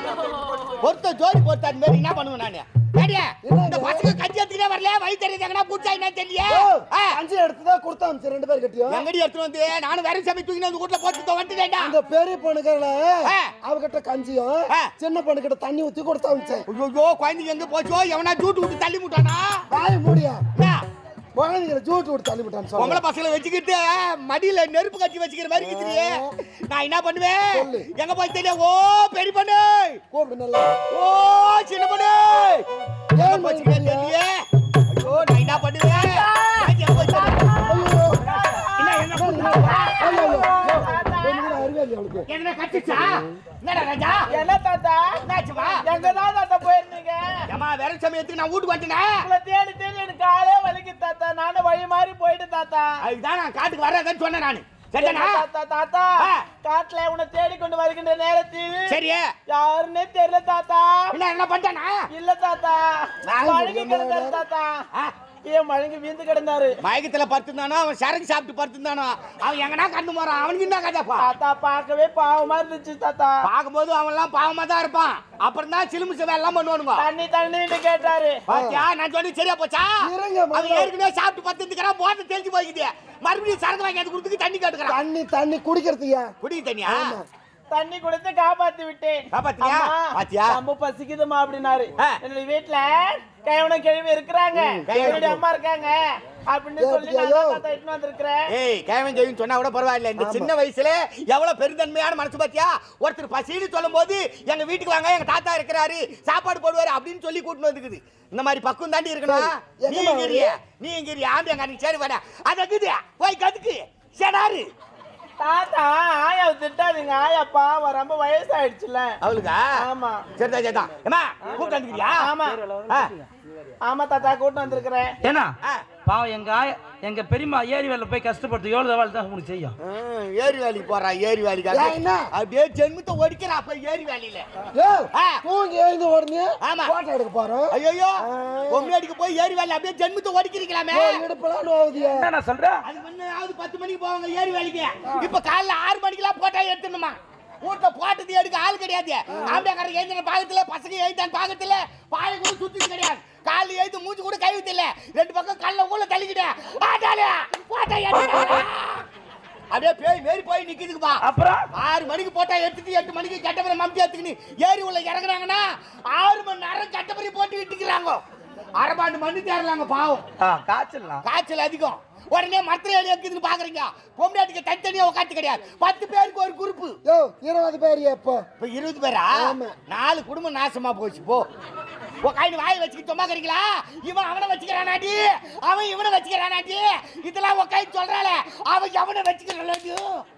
C: பொருத்த ஜோடி பொருத்த அது மாதிரி என்ன பண்ணுவேன் நானு ஏடியா, இந்த பசங்க கஞ்சி எடுத்துக்கிட்டே வரல வழி தெரியுது எங்கன்னா பூச்சா என்ன தெரியல ஆ,
D: அஞ்சு எடுத்து தான் கொடுத்தா அமிச்சு ரெண்டு பேர் கட்டியும்
C: எங்கடி எடுத்துட்டு வந்து நானும் வெறும் சமைச்சு தூக்கி வந்து வீட்டுல போட்டு வந்துட்டேன்டா
D: அந்த பெரிய பொண்ணுக்கல
C: ஆ.
D: அவகிட்ட கஞ்சியும்
C: ஆ.
D: சின்ன பொண்ணுகிட்ட தண்ணி ஊத்தி கொடுத்தா அமிச்சேன்
C: ஐயோ குழந்தைங்க எங்க போச்சோ எவனா ஜூட்டு விட்டு தள்ளி விட்டானா
D: வாய் மூடியா
C: என்ன?
D: குழந்தைங்களை ஜூட்டு விட்டு தள்ளி விட்டான்னு
C: பொம்பளை
D: சொல்ல
C: பசங்களை வச்சுக்கிட்டு மடியில நெருப்பு கட்டி வச்சுக்கிற மாதிரி இருக்குதுயே நான் என்ன பண்ணுவேன்
D: சொல்லு.
C: எங்க போய் தெரியும் ஓ பெரிய பொண்ணு
D: கூப்பிடு நல்லா
C: ஓ சின்ன பொண்ணு எங்க
D: ஏன்
C: போச்சு
D: மணி
C: தெரியலையே ஐயோ நான் என்ன பண்ணுவேன் நான் எங்க போய் தெரியும்?
D: ஐயோ
C: என்ன என்ன
D: ஐயோ, ஐயோ, ஐயோ. பொண்ணுங்களை அறிவாளி அவளுக்கு
C: என்ன கட்டிச்சா என்னடா ராஜா
F: என்ன தாத்தா
C: என்னாச்சுமா
F: எங்க தான் தாத்தா போயிருந்தீங்க
C: ஏமா வேற சமயத்துக்கு நான் வீட்டுக்கு வந்துட்டேன்
F: உங்களை தேடி தேடி எனக்கு காலே வலிக்கு தாத்தா நானும் வழி மாறி போயிட்டு தாத்தா
C: அதுதான் நான் காட்டுக்கு வர்றதுன்னு சொன்னேன் நான் சரிதானா
F: தாத்தா தாத்தா
C: ஆ.
F: காட்டுல உன்னை தேடி கொண்டு வருகின்ற நேரத்தில்
C: சரி
F: யாருன்னே தெரியல தாத்தா
C: என்ன என்ன பண்ணிட்டானா
F: இல்ல தாத்தா மழங்கி கிடந்தாரு தாத்தா
C: ஆ,
F: ஏன் மழங்கி வீந்து கிடந்தாரு
C: மயக்கத்துல படுத்திருந்தானோ அவன் சரக்கு சாப்பிட்டு படுத்திருந்தானோ அவன் எங்கனா கண்டு போறான் அவனுக்கு என்ன கதைப்பா
F: தாத்தா பார்க்கவே பாவமா இருந்துச்சு தாத்தா
C: பார்க்கும்போது அவன் எல்லாம் பாவமா தான் இருப்பான் அப்புறம் தான் சிலுமு சிவ எல்லாம் பண்ணுவானுங்க
F: தண்ணி தண்ணின்னு கேட்டாரு
C: பாத்தியா நான் சொல்லி சரியா போச்சா
D: இருங்க,
C: அவன்
D: முதல்ல.
C: ஏற்கனவே சாப்பிட்டு படுத்துக்கிறான் போட்டு தெரிஞ்சு போய்க்குது மறுபடியும் சரக்கு வாங்கி அது கொடுத்துக்கு தண்ணி கேட்டுக்கிறான்
D: தண்ணி தண்ணி குடிக்கிறதுயா
C: குடி தண்ணியா
F: தண்ணி கொடுத்து காப்பாத்தி விட்டேன்
C: காப்பாத்தியா?
F: அம்மா,
C: பாத்தியா?
F: ரொம்ப பசிக்குதுமா அப்படின்னாரு
C: ஆ.
F: என்னுடைய வீட்டுல கைவன கிழவி இருக்கிறாங்க
C: கைவன
F: என்னுடைய அம்மா இருக்காங்க அப்படின்னு சொல்லி நான் தான் தாத்தா இட்டுன்னு வந்திருக்கிறேன்
C: ஏய் கேவன் ஜெயின் சொன்னா கூட பரவாயில்ல இந்த சின்ன வயசுல எவ்வளவு பெருந்தன்மையான மனசு பாத்தியா ஒருத்தர் பசின்னு சொல்லும் போது எங்க வீட்டுக்கு வாங்க எங்க தாத்தா இருக்கிறாரு சாப்பாடு போடுவாரு அப்படின்னு சொல்லி கூட்டிட்டு வந்துக்குது இந்த மாதிரி பக்குவம் தாண்டி இருக்கணும் நீ
D: எங்கம்மா
C: இங்கிறிய நீ இங்கிறிய ஆம்பி அங்க சரி வேணா அது இருக்குது போய் கதுக்கு சேனாரு
F: தாத்தா ஆயா திட்டாதீங்க ஆயா பாவம் ரொம்ப வயசாயிடுச்சுல
C: அவளுக்கா
F: ஆமா
C: சரிதான் சரிதான் ஏமா கூப்பிட்டு வந்துக்கிறியா
F: ஆமா
C: ஆ,
F: ஆமா தாத்தா கூட்டு வந்திருக்கிறேன்
A: ஏன்னா
C: ஆ.
A: பாவம் எங்க ஆயா எங்க பெரியம்மா ஏரி வேலை போய் கஷ்டப்பட்டு எவ்வளவு வாழ் தான் உங்களுக்கு செய்யும்
C: ம், ஏரி வேலைக்கு போறான் ஏரி வேலைக்கு
D: ஏன் என்ன?
C: அப்படியே ஜென்மத்தை ஒடிக்கிறா அப்ப ஏரி வேலையில
D: ஏ
C: ஆ.
D: தூங்கி எழுந்த உடனே
C: ஆமா.
D: போட்டோ எடுக்க போறோம்
C: ஐயோ பொம்மையடிக்கு போய் ஏரி வேலை அப்படியே ஜென்மத்தை ஒடிக்கிறீங்களாமே
D: இடுப்பெல்லாம் நோவுதியா
A: என்ன நான் சொல்றேன்
C: அது முன்னாவது பத்து மணிக்கு போவாங்க ஏரி வேலைக்கு இப்ப காலைல ஆறு மணிக்கெல்லாம் போட்டா எடுத்துணுமா வீட்டுல போட்டது எடுக்க ஆள் கிடையாது ஆம்பியாக்காரர் எழுந்தின பாகத்துல பசங்க எழுத்தான் பாகத்துல பாய கூட சுத்திட்டு கிடையாது காலைல எழுத்து மூஞ்சி கூட கைவிட்டு இல்ல ரெண்டு பக்கம் கல்ல உள்ள தள்ளிக்கிட்டேன் ஆட்டாலே போட்டா எடுத்துடா. அப்படியே பேய் மாரி போய் நிக்குதுக்குப்பா
A: அப்புறம்
C: ஆறு மணிக்கு போட்டா எடுத்துட்டு எட்டு மணிக்கு கட்டப்பரை மம்டி எடுத்துக்கின்னு ஏரி உள்ள இறங்குறாங்கன்னா ஆறு மணி நேரம் கட்டப்பரை போட்டு விட்டுக்கிறாங்க அரைபாண்டு மணி தேரலாங்க பாவம்
A: ஆ, காய்ச்சலாம்
C: காய்ச்சல் அதிகம் உடனே மரத்துல ஏறி இருக்குதுன்னு பாக்குறீங்க பொம்னாட்டிக்கு தனித்தனியா உட்காந்து கிடையாது பத்து பேருக்கு ஒரு குரூப்பு
D: யோ இருபது பேர் எப்போ
C: இப்ப இருபது பேரா
D: ஆமா.
C: நாலு குடும்பம் நாசமா போச்சு போ உக்காந்து வாய் வச்சுக்கிட்டு சும்மாக்கிறீங்களா இவன் அவனை வச்சுக்கிறானாடி அவன் இவனை வச்சுக்கிறானாடி இதெல்லாம் உக்காந்து சொல்றாள அவன் எவனை வச்சுக்கிறானாடி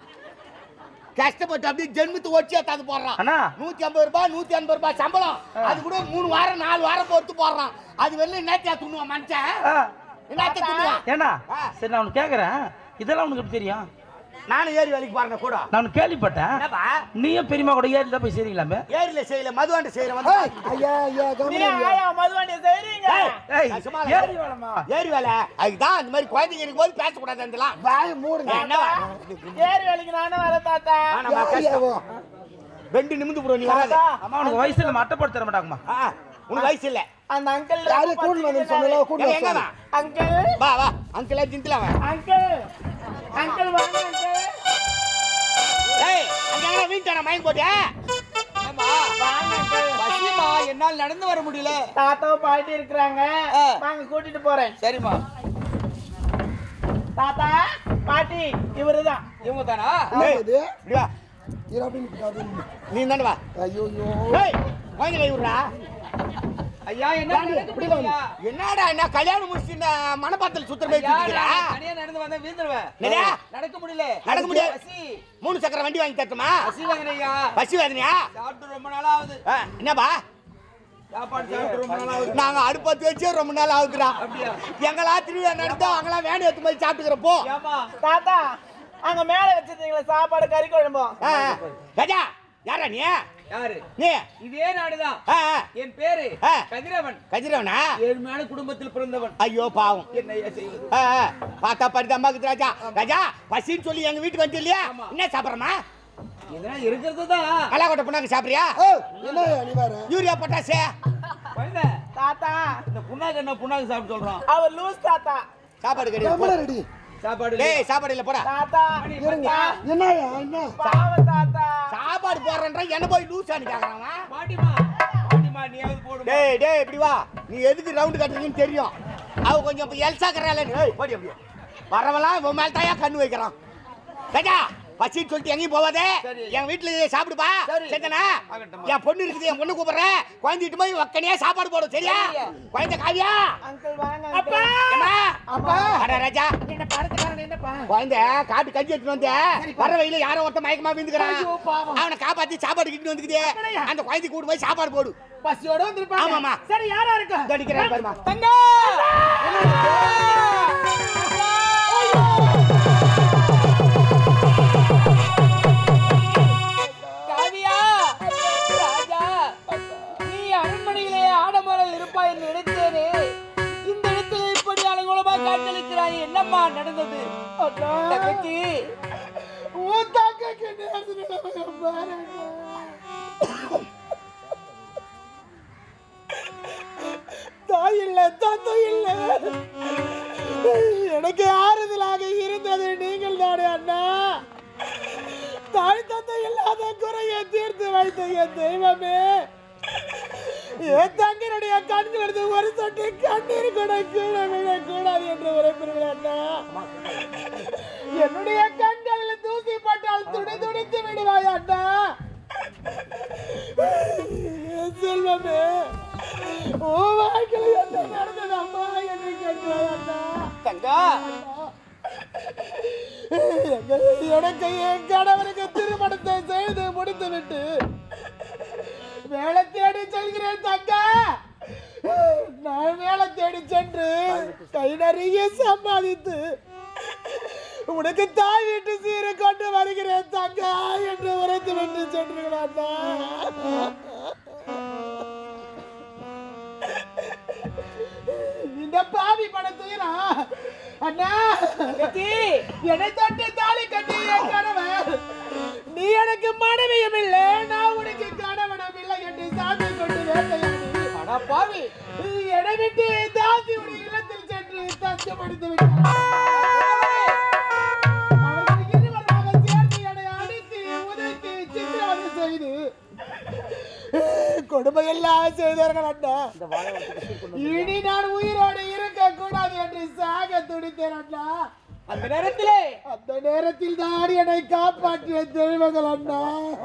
C: கஷ்டப்பட்டு அப்படியே ஜென்மத்து ஒடிச்சு ஏத்தாந்து போடுறான்
A: அண்ணா.
C: நூத்தி ஐம்பது ரூபாய் நூத்தி ஐம்பது ரூபாய் சம்பளம் அது கூட மூணு வாரம் நாலு வாரம் பொறுத்து போடுறான் அது வெளில என்னத்தியா துண்ணுவான் மனுஷன்
A: ஆ,
C: என்னத்தியா துண்ணுவான்
A: ஏன்னா
C: ஆ.
A: சரி நான் உனக்கு கேட்கறேன் இதெல்லாம் உனக்கு எப்படி தெரியும்
C: நானும் ஏரி வேலைக்கு போறேன் கூட
A: நான் உனக்கு கேள்விப்பட்டேன்
C: என்னப்பா
A: நீயும் பெரியம்மா கூட ஏரியில் தான் போய் செய்றீங்களாமே
C: ஏரியில செய்யல மதுவாண்ட செய்யற வந்து
D: ஏய், ஐயா ஐயா
F: நீ
D: கவனிங்க
F: ஆயா மதுவாண்டி செய்றீங்க
C: ஏய்,
A: ஏய்,
C: சும்மா
A: ஏரி வேலைம்மா.
C: ஏரி வேலை அதுதான் அந்த மாதிரி குழந்தைங்க இருக்கும்போது பேசக்கூடாது இதெல்லாம்
D: வாய் மூடுங்க
C: என்னவா
F: ஏரி வேலைக்கு நானும் வரேன் தாத்தா
C: ஆனாமா,
D: யார்
C: கஷ்டம்.
D: யாவோ?
C: ரெண்டு நிமிந்து ப்ரோ நீ வராது
F: தாத்தா
A: அம்மா உனக்கு வயசுல நம்ம அட்டை போட்டு தர மாட்டாங்கம்மா
C: ஆ, உனக்கு வயசு இல்ல
F: அந்த அங்கிள்
D: யாரு கூண்டு வந்து சொன்னல கூண்டு
C: எங்க, எங்க
D: வந்து
C: வா
F: அங்கிள்
C: வா வா அங்கிள் ஜிந்தில வா
F: அங்கிள் அங்கிள் வாங்க அங்கிள்
C: ஏய் அங்க எங்க வீட்டான மயங்க போட்டியா
F: வாங்க அங்கிள்
E: பசிமா என்னால் நடந்து வர முடியல
F: தாத்தாவும் பாட்டி இருக்கிறாங்க
E: ஆ.
F: வாங்க கூட்டிட்டு போறேன்
E: சரிம்மா
F: தாத்தா பாட்டி இவருதான்
E: இவங்க தானா
D: என்ன
C: ஏய்,
D: இது?
C: இப்படி வா
D: இரு அப்படின்னு அப்படின்னு.
C: நீ தானே வா
D: ஐயோ ஐயோ.
C: ஏய் குழந்தை கை விடுறா
E: ஐயா என்ன நடக்க முடியலையா?
C: என்னடா என்ன கல்யாணம் முடிச்சு இந்த மனப்பாத்தல் சுத்தர போய்
E: ஐயா,
C: சுத்திக்கிறா
E: நான் தனியா நடந்து வந்தா வீழ்ந்துருவேன்.
C: என்னடா?
E: நடக்க முடியல
C: நடக்க முடியாது.
E: பசி
C: மூணு சக்கர வண்டி வாங்கி தட்டுமா
E: பசி வாங்கினையா
C: பசி வேதனையா
E: சாப்பிட்டு ரொம்ப நாளா ஆகுது
C: ஆ, என்னப்பா
E: சாப்பாடு சாப்பிட்டு ரொம்ப நாள் ஆகுது
D: நாங்க அடுப்பத்து வச்சு ரொம்ப நாள் ஆகுதுடா
E: அப்படியா
D: எங்களா திருவிழா நடந்தா அங்கெல்லாம் வேணும் எடுத்து போய் சாப்பிட்டுக்கிறப்போ
E: ஏமா
F: தாத்தா அங்க மேல வச்சிருந்தீங்களா சாப்பாடு கறி குழம்பும்
D: ராஜா யாரா நீ
E: யாரு
D: நீ
E: இதே நாடுதான்
D: ஆ, ஆ.
E: என் பேரு
D: ஆ.
E: கதிரவன்
D: கதிரவனா
E: ஏழ்மையான குடும்பத்தில் பிறந்தவன்
D: ஐயோ பாவம்
E: என்னையா செய்வது
D: ஆ, ஆ. பார்த்தா பரிதம்மா இருக்குது ராஜா ராஜா பசின்னு சொல்லி எங்க வீட்டுக்கு வந்து இல்லையா
E: ஆமா.
D: என்ன சாப்பிட்றமா
E: இதெல்லாம் இருக்கிறது தான்
D: கலாக்கொட்டை புண்ணாக்கு சாப்பிட்றியா
G: என்ன நீ வேற
D: யூரியா பொட்டாசு
E: குழந்தை
F: தாத்தா
E: இந்த புண்ணாக்கு என்ன புண்ணாக்கு சாப்பிட்டு சொல்றான்
F: அவர் லூஸ் தாத்தா
D: சாப்பாடு கிடையாது
G: எவ்வளவு ரெடி
E: சாப்பாடு இல்லையா?
D: டேய் சாப்பாடு இல்ல போடா
F: தாத்தா
G: என்னய்யா என்ன
F: பாவம் தாத்தா
D: சாப்பாடு போடுறேன்ற என்ன போய் லூசான்னு கேக்குறான்
E: பாட்டிமா பாட்டிமா நீயாவது போடுமா
D: டேய் டேய் இப்படி வா நீ எதுக்கு ரவுண்டு கட்டுறீங்கன்னு தெரியும் அவ கொஞ்சம் இப்ப எல்சா கறால ஏய் போடி அப்படியே வரவெல்லாம் உன் மேல தாயா கண்ணு வைக்கிறான் ராஜா பசின்னு சொல்லிட்டு எங்கேயும் போவாதே
E: சரி.
D: என் வீட்டுல சாப்பிடுப்பா
E: சரி.
D: சரிதானா
E: ஆகட்டும்மா.
D: என் பொண்ணு இருக்குது என் பொண்ணு கூப்பிடுறேன் குழந்தைட்டு போய் வக்கனையா சாப்பாடு போடும் சரியா
E: சரியா.
D: குழந்தை காவியா
F: அங்கிள் வாங்க
D: அப்பா
F: uncle.
D: அப்பா அட ராஜா
F: என்ன படத்துக்காரன் என்னப்பா
D: குழந்தை காட்டு கஞ்சி எடுத்துட்டு வந்த வர வழியில யாரோ ஒருத்த மயக்கமா விந்துக்கிறான் அவனை காப்பாத்தி சாப்பாடு கிட்டு வந்துக்குது அந்த குழந்தை கூட்டு போய் சாப்பாடு போடு
F: பசியோட வந்திருப்பாங்க
D: ஆமாமா
F: சரி யாரா இருக்கா
D: அடிக்கிறேன் பாருமா
F: தங்க
E: காவியா ராஜா நீ அரண்மனையிலே ஆடம்பரம் இருப்பாய் என்று நினைத்தேனே இந்த இடத்துல இப்படி அலங்கோலமா காட்டளிக்கிறாய் என்னம்மா நடந்தது தங்கச்சி
F: தாய் இல்ல தந்தை இல்ல எனக்கு ஆறுதலாக இருந்தது நீங்கள் தானே அண்ணா தாய் தந்தை இல்லாத குறையை தீர்த்து வைத்த என் தெய்வமே என் தங்கனுடைய கண்களிலிருந்து ஒரு சொட்டு கண்ணீர் கூட கீழே விழக்கூடாது என்று உரைப்பீர்கள் அண்ணா என்னுடைய கண்களில் தூசி பட்டால் துடி துடித்து விடுவாய் அண்ணா என் செல்வமே உன் வாழ்க்கையில் என்ன நடந்தது அம்மா என்று கேட்கிறாய் அண்ணா
E: தங்கா
F: எங்க- எனக்கு என் கணவருக்கு திருமணத்தை செய்து முடித்துவிட்டு வேலை தேடி செல்கிறேன் தங்கா நான் வேலை தேடி சென்று கை நிறைய சம்பாதித்து உனக்கு தாய் வீட்டு சீரை கொண்டு வருகிறேன் தங்கா என்று உரைத்து விட்டு சென்றுகிறான் இந்த பாவி படத்துயிரா அண்ணா என்னை தொட்டு தாலி கட்டி என் கணவன் நீ எனக்கு மனைவியும் இல்லை நான் உனக்கு கணவனும் இல்லை என்று சாமி கொண்டு வேட்டையாடி
E: அடா பாவி
F: என்னை விட்டு தாசி உடைய இல்லத்தில் சென்று தஞ்சமடைந்து விட்டார் அவர்கள் இருவருமாக சேர்ந்து என்னை அடித்து உதைத்து சித்திரவதை செய்து கொடுமையெல்லாம் செய்தார்கள் அண்ணா இனி நான் உயிரோடு இருக்க கூடாது என்று சாக துடித்தேன் அண்ணா
E: அந்த நேரத்திலே
F: அந்த நேரத்தில் தான் என்னை காப்பாற்றிய தெய்வங்கள் அண்ணா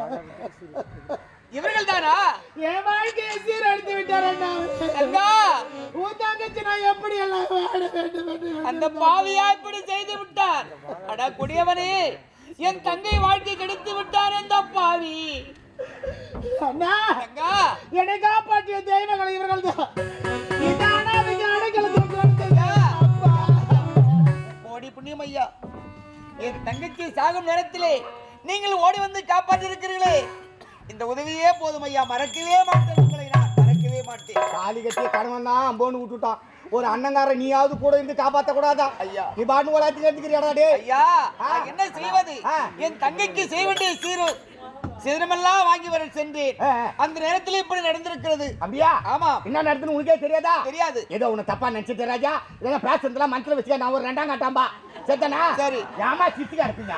E: இவர்கள் தானா
F: என் வாழ்க்கையை சீரழித்து விட்டார் அண்ணா
E: தங்கா
F: உன் தங்கச்சி நான் எப்படி எல்லாம் வாழ வேண்டும் என்று
E: அந்த பாவியா இப்படி செய்து விட்டார் அடா கொடியவனே என் தங்கை வாழ்க்கை கெடுத்து விட்டார் அந்த பாவி
F: அண்ணா
E: தங்கா
F: என்னை காப்பாற்றிய தெய்வங்கள் இவர்கள் தான் இந்த அனாதைக்கு அடைக்கலத்துக்கு கொடுத்தது அப்பா.
E: ஓடி புண்ணியம் ஐயா என் தங்கச்சி சாகும் நேரத்திலே நீங்கள் ஓடி வந்து காப்பாற்றி இருக்கிறீர்களே இந்த உதவியே போதும் ஐயா மறக்கவே மாட்டேன் உங்களை நான் மறக்கவே மாட்டேன்
D: காலி கட்டிய கணவன் தான் அம்போன்னு விட்டுட்டான் ஒரு அண்ணங்காரன் நீயாவது கூட இருந்து காப்பாத்த கூடாதா
E: ஐயா.
D: நீ பாட்டு வளர்த்து எடுத்துக்கிறியாடா டே
E: ஐயா நான் என்ன செய்வது
D: ஆ.
E: என் தங்கைக்கு செய்ய வேண்டிய சீரு சிதறமெல்லாம் வாங்கி வர சென்றேன்
D: ஆ, ஆ.
E: அந்த நேரத்தில் இப்படி நடந்திருக்கிறது
D: அப்படியா
E: ஆமா
D: என்ன நடத்துன்னு உனக்கே தெரியாதா
E: தெரியாது
D: ஏதோ உன்னை தப்பா நினைச்சிட்டு ராஜா இதெல்லாம் பேசுறதுலாம் மனசுல வச்சுக்க நான் ஒரு ரெண்டாம் காட்டாம்பா சரிதானா
E: சரி.
D: ஏமா சித்திக்கா இருப்பீங்க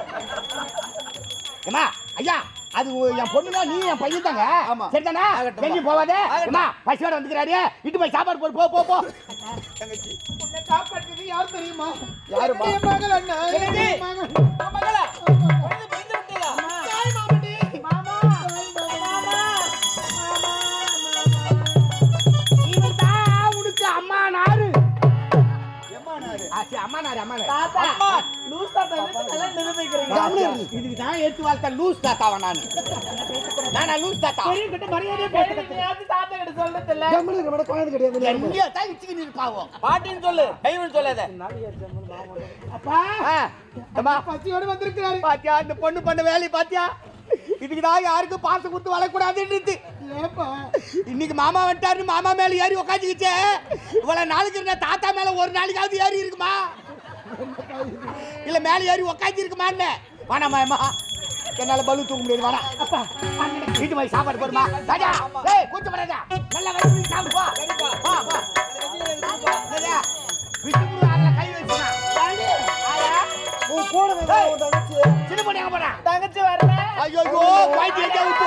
D: ஏமா ஐயா அது உ- என் பொண்ணுதான் நீ என் பையன் தாங்க
E: ஆமா.
D: சரிதானா
E: ஆகட்டும்மா.
D: எங்கேயும் போவாதே
E: ஆகட்டும்.
D: ஏமா பசியோட வந்துக்கிறாரு இட்டு போய் சாப்பாடு போடு போ போ போ
E: தங்கச்சி
F: உன்னை காப்பாற்றியது யார் தெரியுமா
E: யாரும்மா?
F: என் மகள் அண்ணா
E: என்னது?
F: என் மகள்.
E: உன் மகளா? குழந்தை பிறந்து விட்டதா?
F: தாய் மாமடி. மாமா.
D: இவன் தான் உனக்கு அம்மா நாரு ஆ, சரி, அம்மா நாரு அம்மா நாரு
E: அம்மா லூஸ் தாத்தா நல்லா நிரூபிக்கிறீங்க
D: இதுக்கு தான் எடுத்து வாழ்த்த லூஸ் தாத்தாவா நானு நானா லூஸ் தாத்தா
E: பெரியவங்கிட்ட மரியாதையா பேசுறது தாத்தா கிட்ட சொல்றது இல்ல
G: கம்மனு இருக்க மாட்டேன் குழந்தை கிடையாது
D: எங்கேயோ தான் இச்சுக்கிட்டு இருப்பாவோ
C: பாட்டின்னு சொல்லு கைவின்னு சொல்லாத
E: அப்பா
D: ஆ, அம்மா
E: பசியோட வந்திருக்கிறாரு
D: பாத்தியா இந்த பொண்ணு பண்ண வேலையை பாத்தியா இதுக்கு தான் யாருக்கும் பாசம் கொடுத்து வளரக்கூடாதுன்றது
E: ஏப்பா
D: இன்னைக்கு மாமா வந்துட்டாரு மாமா மேல ஏறி உக்காந்துக்கிச்சே இவ்வளவு நாளுக்கு இருந்த தாத்தா மேல ஒரு நாளைக்காவது ஏறி இருக்குமா இல்ல மேல ஏறி உக்காந்து இருக்குமான்னு வேணாமா என்னால பலு தூக்க முடியாது வேணாம் அப்பா வீட்டு மாதிரி சாப்பாடு போடுமா ராஜா ஏய் கூச்சம் வராதா நல்லா வச்சு சாப்பிடு போ வா வா ராஜா விட்டு முரு அதுல கை வச்சுனா
G: உன் கூட வந்து உன் தங்கச்சி
D: சின்ன பொண்ணு எங்க போறா
E: தங்கச்சி வரல
D: ஐயோ குவாய்ச்சி எங்க விட்டு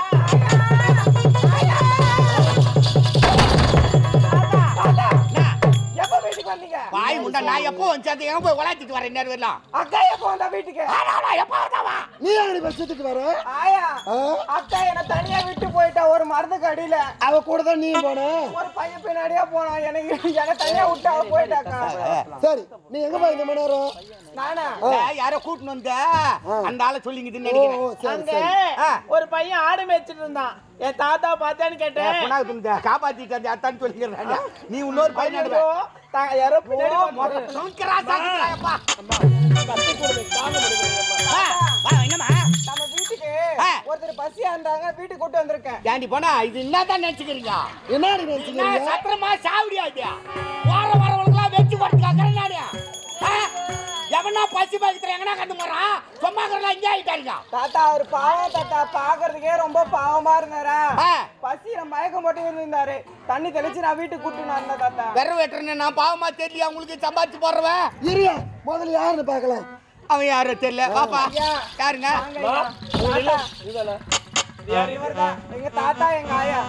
F: எப்ப வீட்டுக்கு வந்தீங்க
D: வாய் முண்டா நான் எப்போ வந்து அது எங்க போய் உலாத்திட்டு வரேன் நேரம் வரலாம்
F: அக்கா எப்போ வந்தா வீட்டுக்கு
D: எப்போ வந்தாவா
G: நீ யாரு பட்சத்துக்கு வர
F: ஆயா
G: ஆ?
F: அக்கா என்ன தனியா விட்டு போயிட்டா ஒரு மரத்துக்கு அடியில
G: அவ கூட தான் நீ போன
F: ஒரு பையன் பின்னாடியே போனான் எனக்கு என்ன தனியா விட்டு அவ போயிட்டாக்கா
G: சரி நீ எங்க போய் இந்த மணி நேரம்
F: நானா
D: ஏய், யாரோ கூட்டின்னு வந்த அந்த ஆளை சொல்லிங்குதுன்னு
G: ஓ
D: நினைக்கிறேன்
G: ஓ, சரி
E: அங்க
G: சரி
E: ஒரு பையன் ஆடு மேய்ச்சிட்டு இருந்தான் என் தாத்தா பார்த்தான்னு கேட்டேன்
D: புனாக்கு துணிந்த காப்பாத்திட்டு அந்த அத்தான்னு சொல்லிக்கிறேன் நீ இன்னொரு பையன்
F: ஐயோ, த- யாரோ பின்னாடி பார்த்தாரு.
D: தூக்கிறா சாக்கிறாயப்பா
B: கத்தி கொடுமை தாங்க முடியல
D: வா என்னம்மா
F: நம்ம வீட்டுக்கு
D: ஆ.
F: ஒருத்தர் பசியா இருந்தாங்க வீட்டுக்கு கூட்டு வந்திருக்கேன்
D: ஏண்டி போனா இது என்னதான் நினைச்சுக்கிறீங்க
G: என்னடி
D: என்ன
G: நினைச்சுக்கிறீங்க
D: சத்திரமா சாவடியா இது வார வரவங்களுக்குலாம் வெச்சு கொடுத்துருக்காங்க நானு ஆ? எவனா பசி பாக்கிட்டு எங்கனா கண்டு போறான் சும்மா இருக்கிறலாம் இங்கே ஆயிட்டாருங்க
F: தாத்தா அவர் பாவம் தாத்தா பாக்குறதுக்கே ரொம்ப பாவமா இருந்தாரா
D: ஆ.
F: பசியில மயக்கம் போட்டு இருந்தாரு தண்ணி தெளிச்சு நான் வீட்டுக்கு கூட்டு வந்தேன் தாத்தா
D: வெற வெட்டுறேன்னு நான் பாவமா தெரியல உங்களுக்கு சம்பாதிச்சு போடுறவன்
G: இரியா முதல்ல யாருன்னு பார்க்கலாம்
D: அவன் யாரும் தெரியல பாப்பா யாருங்க
B: இதுதானே
F: இவர்தான் எங்க தாத்தா எங்க ஆயா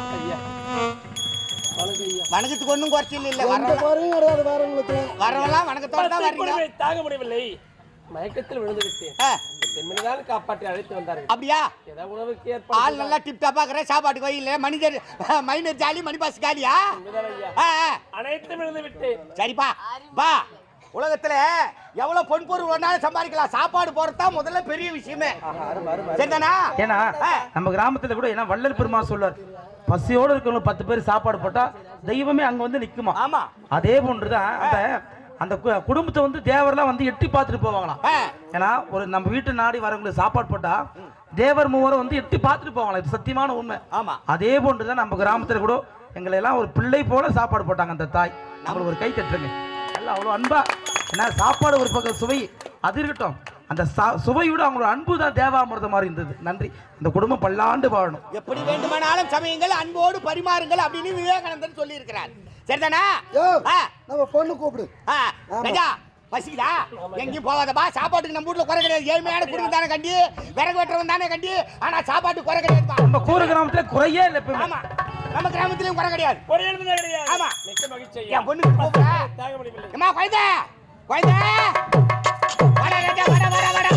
D: வணக்கத்துக்கு ஒன்றும் குறைச்சல் இல்ல
G: எந்த
D: வரவெல்லாம்
G: குறையும் கிடையாது வரவங்களுக்கு
D: வரவெல்லாம் வணக்கத்தோட தான்
B: பசி
D: வர்றீங்க
B: கொடுமை தாங்க முடியவில்லை மயக்கத்தில் விழுந்து விட்டேன்
D: ஆ,
B: பெண்மணிதான் காப்பாற்றி அழைத்து வந்தார்கள்
D: அப்படியா
B: ஏதாவது உணவுக்கு
D: ஆள்
B: ஏற்பாடு
D: நல்லா டிப் டாப்பா இருக்கிற சாப்பாட்டு கோயில் மனிதர் மைனர் ஜாலி மணி பாஸ் காலியா
B: இதுதான் ஐயா.
D: ஆ, ஆ,
B: அனைத்தும் விழுந்து விட்டேன்
D: சரிப்பா பா உலகத்துல எவ்வளவு பொன் பொருள் வேணாலும் சம்பாதிக்கலாம் சாப்பாடு போறது தான் முதல்ல பெரிய விஷயமே சரிதானா
A: ஏன்னா
D: ஆ.
A: நம்ம கிராமத்துல கூட ஏன்னா வள்ளல் பெருமா சொல்லுவார் பசியோடு இருக்கவங்க பத்து பேர் சாப்பாடு போட்டா தெய்வமே அங்க வந்து நிக்குமா
D: ஆமா
A: அதே போன்றுதான் அந்த அந்த கு- குடும்பத்தை வந்து தேவர்லாம் வந்து எட்டி பார்த்துட்டு போவாங்களாம்
D: ஆ,
A: ஏன்னா ஒரு நம்ம வீட்டு நாடி வரவங்களுக்கு சாப்பாடு போட்டா தேவர் மூவரும் வந்து எட்டி பார்த்துட்டு போவாங்களாம் இது சத்தியமான உண்மை
D: ஆமா
A: அதே போன்றுதான் நம்ம கிராமத்துல கூட எங்களை எல்லாம் ஒரு பிள்ளை போல சாப்பாடு போட்டாங்க அந்த தாய் நம்மளுக்கு ஒரு கை தட்டுருங்க எல்லாம் அவ்வளோ அன்பா ஏன்னா சாப்பாடு ஒரு பக்கம் சுவை அது இருக்கட்டும் அந்த சா- சுவையோட அவங்களோட அன்பு தான் தேவாமிர்தம் மாதிரி இருந்தது நன்றி இந்த குடும்பம் பல்லாண்டு வாழணும்
D: எப்படி வேண்டுமானாலும் சமயங்கள் அன்போடு பரிமாறுங்கள் அப்படின்னு விவேகானந்தன் சொல்லி இருக்கிறார் சரிதானா
G: யோ
D: ஆ,
G: நம்ம பொண்ணு கூப்பிடு
D: ஆ, ராஜா பசிக்குதா எங்கேயும் போகாதப்பா சாப்பாட்டுக்கு நம்ம வீட்டுல குறை கிடையாது ஏழ்மையான குடும்பம் தானே கண்டி விறகு வெட்டுறவன் தானே கண்டி ஆனா சாப்பாட்டுக்கு குறை கிடையாதுப்பா
A: நம்ம கூற கிராமத்துல குறையே இல்லை எப்பவுமே
D: ஆமா நம்ம கிராமத்திலயும் குறை கிடையாது
B: ஒரு எழுபது கிடையாது
D: ஆமா.
B: மிக்க மகிழ்ச்சி ஐயா
D: என் பொண்ணுக்கு கூப்பிட
B: தாங்க முடியவில்லை
D: அம்மா குழந்தை குழந்தை வாடா ராஜா வாடா வாடா வாடா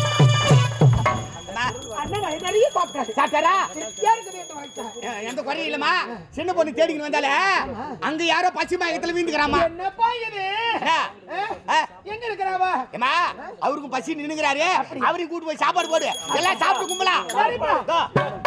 D: அண்ணா நிறைய சாப்பிட்டாரு சாப்பிட்டாரா எ- எந்த குறையும் இல்லம்மா சின்ன பொண்ணு தேடிக்கிட்டு வந்தாலே அங்க யாரோ பசி மயக்கத்துல வீந்துக்கிறாமா
E: என்னப்பா இது எங்க இருக்கிறாவா
D: ஏமா அவருக்கும் பசி நின்னுக்கிறாரு அவரையும் கூட்டு போய் சாப்பாடு போடு எல்லாம் சாப்பிட்டு கும்பலா இதோ.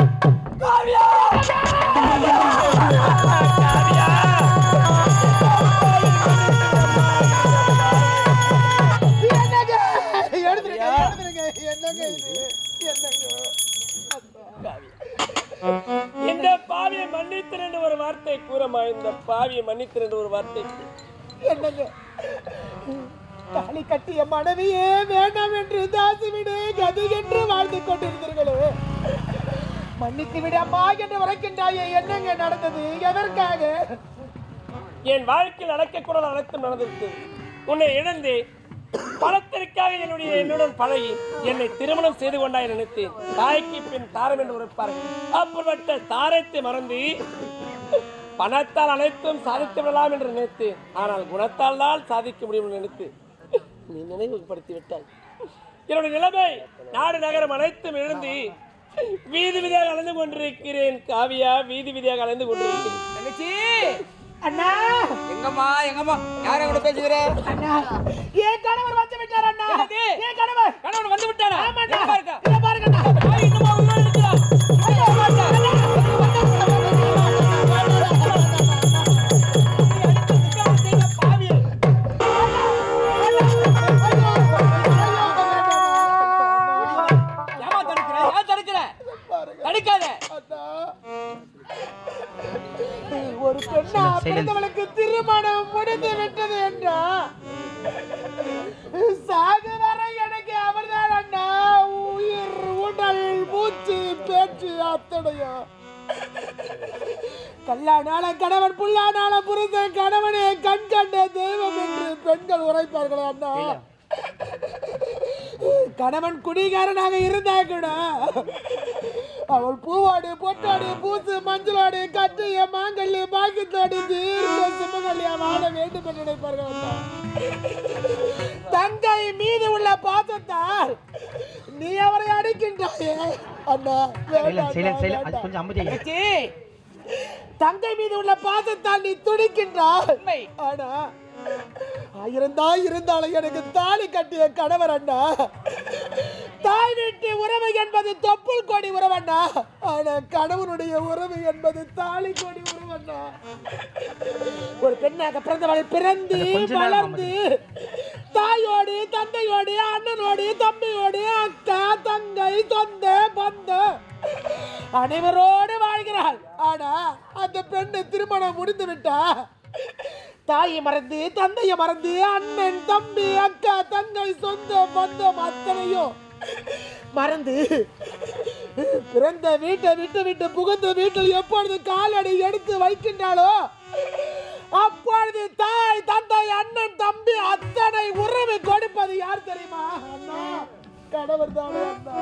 B: இந்த பாவியை மன்னித்திரு என்று ஒரு வார்த்தை கூறமா இந்த பாவியை மன்னித்திரு என்று ஒரு வார்த்தை
E: என்னங்க தாலி கட்டிய மனைவியே வேண்டாம் என்று தாசிவிடு கதி என்று வாழ்ந்து கொண்டிருந்தீர்களே மன்னித்து விடு அம்மா என்று உரைக்கின்றாயே என்னங்க நடந்தது எதற்காக
B: என் வாழ்க்கையில் நடக்கக்கூடாத அனைத்தும் நடந்துவிட்டது உன்னை இழந்து பணத்திற்காக என்னுடைய என்னுடன் பழகி என்னை திருமணம் செய்து கொண்டாய் நினைத்தேன் தாய்க்கு பின் தாரம் என்று உரைப்பார்கள் அப்படிப்பட்ட தாரத்தை மறந்து பணத்தால் அனைத்தும் சாதித்து விடலாம் என்று நினைத்தேன் ஆனால் குணத்தால் தான் சாதிக்க முடியும் என்று நினைத்து நீ நினைவுபடுத்தி விட்டாய் என்னுடைய நிலைமை நாடு நகரம் அனைத்தும் இழந்து வீதி வீதியாக அலைந்து கொண்டிருக்கிறேன் காவியா வீதி வீதியாக அலைந்து கொண்டிருக்கிறேன்
E: தங்கச்சி அண்ணா
C: எங்கம்மா எங்கம்மா யார கூட பேசுகிற
E: அண்ணா என் கணவர் வந்து விட்டார் அண்ணா
C: என்னது?
E: என் கணவர்
C: கணவன் வந்து விட்டானா
E: ஆமாண்ணா
C: எங்க இருக்கா?
E: இங்க பாருங்க அண்ணா
C: தாய் இன்னுமா உயிரோடு இருக்கிறா? ஐயோ, அம்மாடா. நீ அடித்து நிக்காம செய்த பாவி. ஏம்மா தடுக்கிற? ஏன் தடுக்கிற? தடுக்காத.
E: ஒரு பெண்ணா
A: Silence.
E: பிறந்தவளுக்கு திருமணம் முடிந்து விட்டது என்றா சாகு வரை எனக்கு அவர்தான் அண்ணா உயிர் உடல் மூச்சு பேச்சு அத்தனையும் கல்லானால கணவன் புல்லானால புரிந்த கணவனே கண் கண்ட தெய்வம் என்று பெண்கள் உரைப்பார்கள் அண்ணா கணவன் குடிகாரனாக இருந்தா கூட அவள் பூவாடு பொட்டாடு பூசு மஞ்சளோடு கட்டிய மாங்கல்ய பாக்கித்தோடு தீர்க்க சுமங்கல்யா வாழ வேண்டும் என்று நினைப்பார்கள் அண்ணா. தங்கை மீது உள்ள பாசத்தால் நீ அவரை அடிக்கின்றாயே அண்ணா வேண்டாம்,
A: சைலண்ட் சைலண்ட் அது
E: வேண்டாம்.
A: கொஞ்சம் அமைதியாக
C: தங்கச்சி,
E: தங்கை மீது உள்ள பாசத்தால் நீ துடிக்கின்றாய்
C: உண்மை.
E: ஆனா இருந்தா இருந்தாலும் எனக்கு தாலி கட்டிய கணவர் அண்ணா தாய் வீட்டு உறவு என்பது தொப்புள் கொடி உறவண்ணா ஆனா கணவனுடைய உறவு என்பது தாலி கொடி உறவண்ணா ஒரு பெண்ணாக பிறந்தவள் பிறந்து
A: அது கொஞ்ச நேரம்
E: வளர்ந்து தாயோடு தந்தையோடு அண்ணனோடு தம்பியோடு அக்கா தங்கை சொந்த பந்தம் அனைவரோடு வாழ்கிறாள் ஆனா அந்த பெண்ணு திருமணம் முடிந்து விட்டா தாயை மறந்து தந்தையை மறந்து அண்ணன் தம்பி அக்கா தங்கை சொந்த பந்தம் அத்தனையும் மறந்து பிறந்த வீட்டை விட்டு விட்டு புகுந்த வீட்டில் எப்பொழுது காலடி எடுத்து வைக்கின்றாளோ அப்பொழுது தாய் தந்தை அண்ணன் தம்பி அத்தனை உறவு கொடுப்பது யார் தெரியுமா அண்ணா கணவர் தானே அண்ணா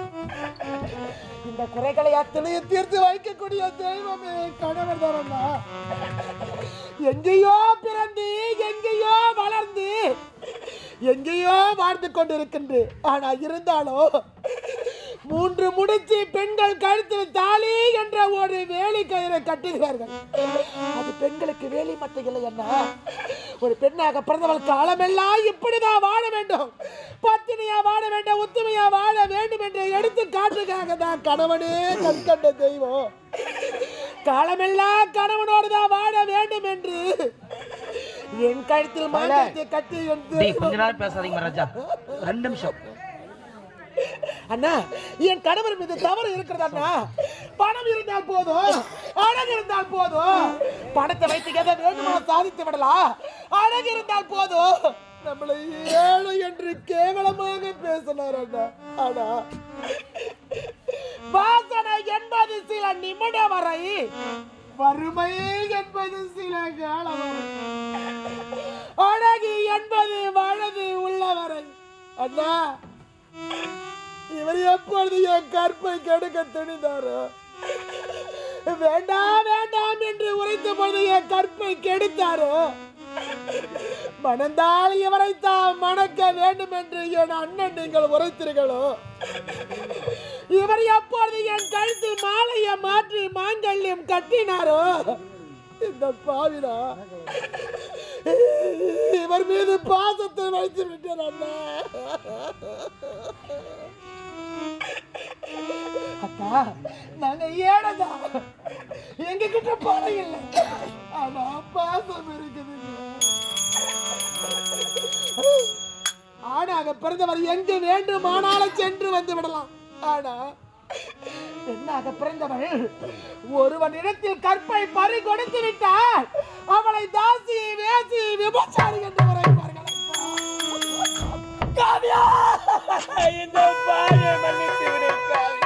E: இந்த குறைகளை அத்தனையும் தீர்த்து வைக்கக்கூடிய தெய்வமே கணவர் தானண்ணா எங்கேயோ பிறந்து எங்கேயோ வளர்ந்து எங்கேயோ வாழ்ந்து கொண்டிருக்கின்ற ஆனா இருந்தாலும் மூன்று முடிச்சு பெண்கள் கழுத்தில் தாலி என்ற ஒரு வேலி கயிறை கட்டுகிறார்கள் அது பெண்களுக்கு வேலி மட்டும் இல்லை என்ன ஒரு பெண்ணாக பிறந்தவள் காலமெல்லாம் இப்படிதான் வாழ வேண்டும் பத்தினியா வாழ வேண்டும் ஒத்துமையா வாழ வேண்டும் என்ற எடுத்து காட்டுக்காக தான் கணவனே கண்கண்ட தெய்வம் காலமெல்லாம் கணவனோடு தான் வாழ வேண்டும் என்று என் கழுத்தில் மாங்கல்யத்தை கட்டி என்
A: டேய் கொஞ்ச
E: தெய்வம்
A: நேரம் பேசாதீங்க ராஜா ரெண்டு நிமிஷம்
E: அண்ணா என் கணவர் மீது தவறு இருக்கிறது அண்ணா பணம் இருந்தால் போதும் அழகு இருந்தால் போதும் பணத்தை வைத்து எதை வேண்டுமா சாதித்து விடலாம் அழகு இருந்தால் போதும் நம்மளை ஏழை என்று கேவலமாக பேசினார் அண்ணா ஆனா வாசனை என்பது சில நிமிடம் வரை வறுமை என்பது சில காலம் வரை. அழகு என்பது வலது உள்ளவரை அண்ணா இவர் எப்பொழுது என் கற்பை கெடுக்க துணிந்தாரோ வேண்டாம் வேண்டாம் என்று உரைத்த பொழுது என் கற்பை கெடுத்தாரோ மணந்தால் இவரை தான் மணக்க வேண்டும் என்று என் அண்ணன் நீங்கள் உரைத்தீர்களோ இவர் எப்பொழுது என் கழுத்தில் மாலையை மாற்றி மாங்கல்யம் கட்டினாரோ இந்த பாவினா இவர் மீது பாசத்தை வைத்து விட்டேன் அண்ணா அக்கா நாங்க ஏழதா எங்க கிட்ட பணம் இல்லை ஆனா பாசம் இருக்குது ஆணாக பிறந்தவர் எங்கு வேண்டுமானாலும் சென்று வந்து விடலாம் ஆனா பெண்ணாக பிறந்தவள் ஒருவன் இடத்தில் கற்பை பறி கொடுத்து விட்டால் அவளை தாசி வேசி விபச்சாரி என்று உரைப்பார்கள் காவியா
B: இந்த பாவியை மன்னித்து விடு காவியா.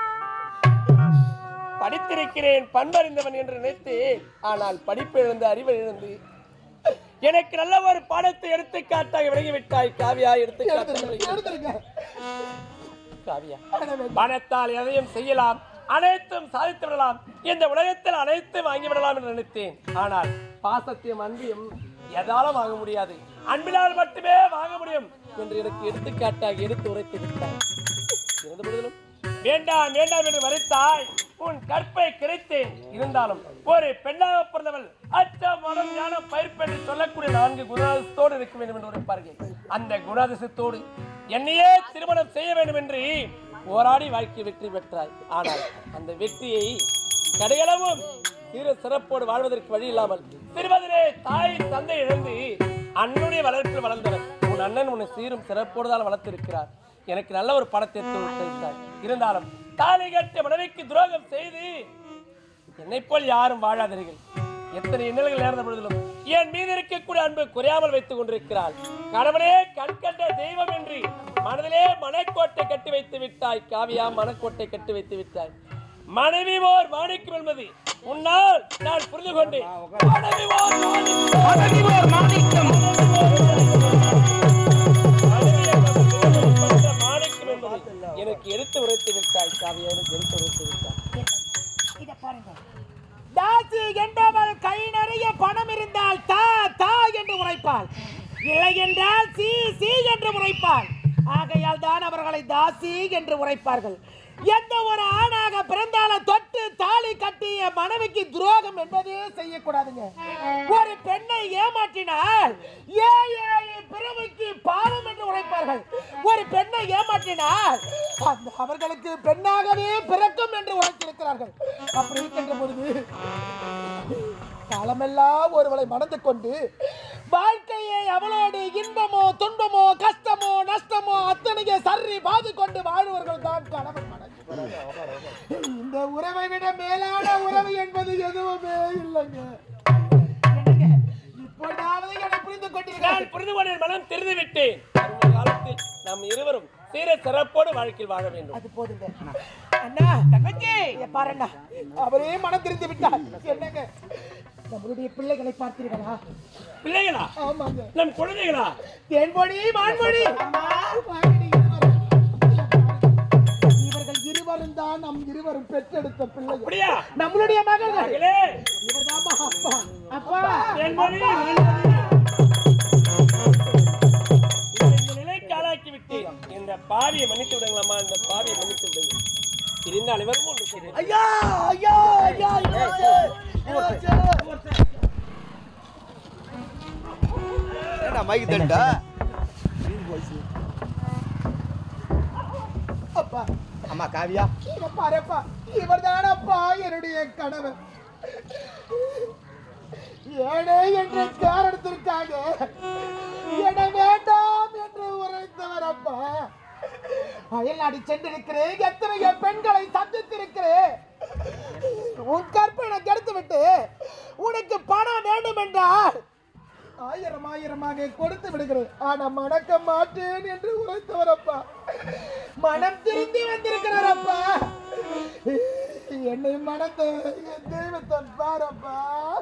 B: படித்திருக்கிறேன் பண்பறிந்தவன் என்று நினைத்தேன் ஆனால் படிப்பு இழந்து அறிவு இழந்து எனக்கு நல்ல ஒரு பாடத்தை எடுத்துக்காட்டாக விலகிவிட்டாய் காவியா எடுத்துக்காட்டாக
E: எடுத்துருங்க
B: காவியா பணத்தால் எதையும் செய்யலாம் அனைத்தும் சாதித்து விடலாம் இந்த உலகத்தில் அனைத்தும் வாங்கி விடலாம் என்று நினைத்தேன் ஆனால் பாசத்தையும் அன்பையும் எதாலும் வாங்க முடியாது அன்பினால் மட்டுமே வாங்க முடியும் என்று எனக்கு எடுத்துக்காட்டாக எடுத்து உரைத்து விட்டாய் இருந்த பொழுதிலும் வேண்டாம் வேண்டாம் என்று மறுத்தாய் உன் கற்பை கிடைத்தேன் இருந்தாலும் ஒரு பெண்ணாக பிறந்தவள் அச்சம் மனம் ஞானம் பயிர்ப்பு என்று சொல்லக்கூடிய நான்கு குணாதிசத்தோடு இருக்க வேண்டும் என்று உரைப்பார்கள் அந்த குணாதிசத்தோடு என்னையே திருமணம் செய்ய வேண்டும் என்று போராடி வாழ்க்கை வெற்றி பெற்றாய் ஆனால் அந்த வெற்றியை கடையளவும் சீர சிறப்போடு வாழ்வதற்கு வழி இல்லாமல் சிறுவதிலே தாய் தந்தை இழந்து அண்ணனுடைய வளர்ப்பில் வளர்ந்தவர் உன் அண்ணன் உன்னை சீரும் சிறப்போடு தான் வளர்த்திருக்கிறார் எனக்கு நல்ல ஒரு படத்தை கொடுத்திருந்தார் இருந்தாலும் தாலி கட்ட மனைவிக்கு துரோகம் செய்து என்னை போல் யாரும் வாழாதீர்கள் எத்தனை இன்னல்கள் நேர்ந்த பொழுதிலும் என் மீது இருக்கக்கூடிய அன்பு குறையாமல் வைத்துக் கொண்டிருக்கிறாள் கணவனே கண் கண்ட தெய்வம் என்று மனதிலே மனக்கோட்டை கட்டி வைத்து விட்டாய் காவியா மனக்கோட்டை கட்டி வைத்து விட்டாய் மனைவி ஓர் மாணிக்கம் என்பது உன்னால் நான் புரிந்து கொண்டேன் மனைவி ஓர் மாணிக்கம். மனைவி ஓர் மாணிக்கம். மனைவி என்ற மாணிக்கம் என்பது எனக்கு எடுத்து உரைத்து விட்டாய் காவியா எனக்கு எடுத்து உரைத்து விட்டாய்
C: இத பாருங்க தாசி என்பவள் கை நிறைய பணம் இருந்தால் தா தா என்று உரைப்பாள் இல்லை என்றால் சி சி என்று உரைப்பாள் ஆகையால் தான் அவர்களை தாசி என்று உரைப்பார்கள் எந்த ஒரு ஆணாக பிறந்தாலும் தொட்டு தாலி கட்டிய மனைவிக்கு துரோகம் என்பதே செய்யக்கூடாதுங்க ஒரு பெண்ணை ஏமாற்றினால் ஏ ஏழு பிறவிக்கு பாவம் என்று உரைப்பார்கள் ஒரு பெண்ணை ஏமாற்றினால் அந்த அவர்களுக்கு பெண்ணாகவே பிறக்கும் என்று உரைத்திருக்கிறார்கள் அப்படி இருக்கின்ற பொழுது காலமெல்லாம் ஒருவளை மணந்து கொண்டு வாழ்க்கையை அவளோடு இன்பமோ துன்பமோ கஷ்டமோ நஷ்டமோ அத்தனைய சரி பாது கொண்டு வாழ்வர்கள் தான் கணவன் மனைவி இந்த உறவை விட மேலான உறவு என்பது எதுவுமே இல்லைங்க என்னங்க, இப்பொழுதாவது என்னை புரிந்து கொண்டீர்கள்
B: நான் புரிந்து கொண்டேன் மனம் தெரிந்து விட்டேன் வரும் காலத்தில் நாம் இருவரும் சீர சிறப்போடு வாழ்க்கையில் வாழ வேண்டும்
C: அது போதுங்க அண்ணா தங்கச்சி பாருண்ணா அவரே மனம் திரிந்து விட்டார் என்னங்க நம்மளுடைய பிள்ளைகளை பார்த்தீர்களா
B: பிள்ளைகளா
C: ஆமாங்க
B: நம் குழந்தைகளா
C: தேன்மொழி மான்மொழி வாங்கடி, இருவரும். இவர்கள் இருவரும் தான் நம் இருவரும் பெற்றெடுத்த பிள்ளைகள்
B: அப்படியா
C: நம்மளுடைய மகள்கள்
B: மகளே
C: இவர்தாம்மா அப்பா அப்பா
B: தேன்மொழி, இந்த நிலைக்கு ஆளாக்கி விட்டேன் இந்த பாவியை மன்னித்து விடுங்களம்மா இந்த பாவியை மன்னித்து விடுங்க இருந்த அனைவரும் ஒன்று செய்தேன்
D: ஐயா ஐயா ஐயா இளவரசே, இளவரசே.
G: ஏண்டா மைக் தண்டா
C: அப்பா
G: அம்மா காவியா
C: இங்க பாருப்பா இவர்தானப்பா என்னுடைய கணவன் ஏழை என்ற காரணத்திற்காக என வேண்டாம் என்று உரைத்தவர் அப்பா அயல்நாடு சென்றிருக்கிறேன் எத்தனையோ பெண்களை சந்தித்திருக்கிறேன் உன் கற்பனை கெடுத்து விட்டு உனக்கு பணம் வேண்டும் என்றால் ஆயிரம் ஆயிரமாக கொடுத்து விடுகிறேன் ஆனா மணக்க மாட்டேன் என்று உரைத்தவர் அப்பா மனம் திரும்பி வந்திருக்கிறார் அப்பா என்னை மனத்த என் தெய்வத்தை பாரப்பா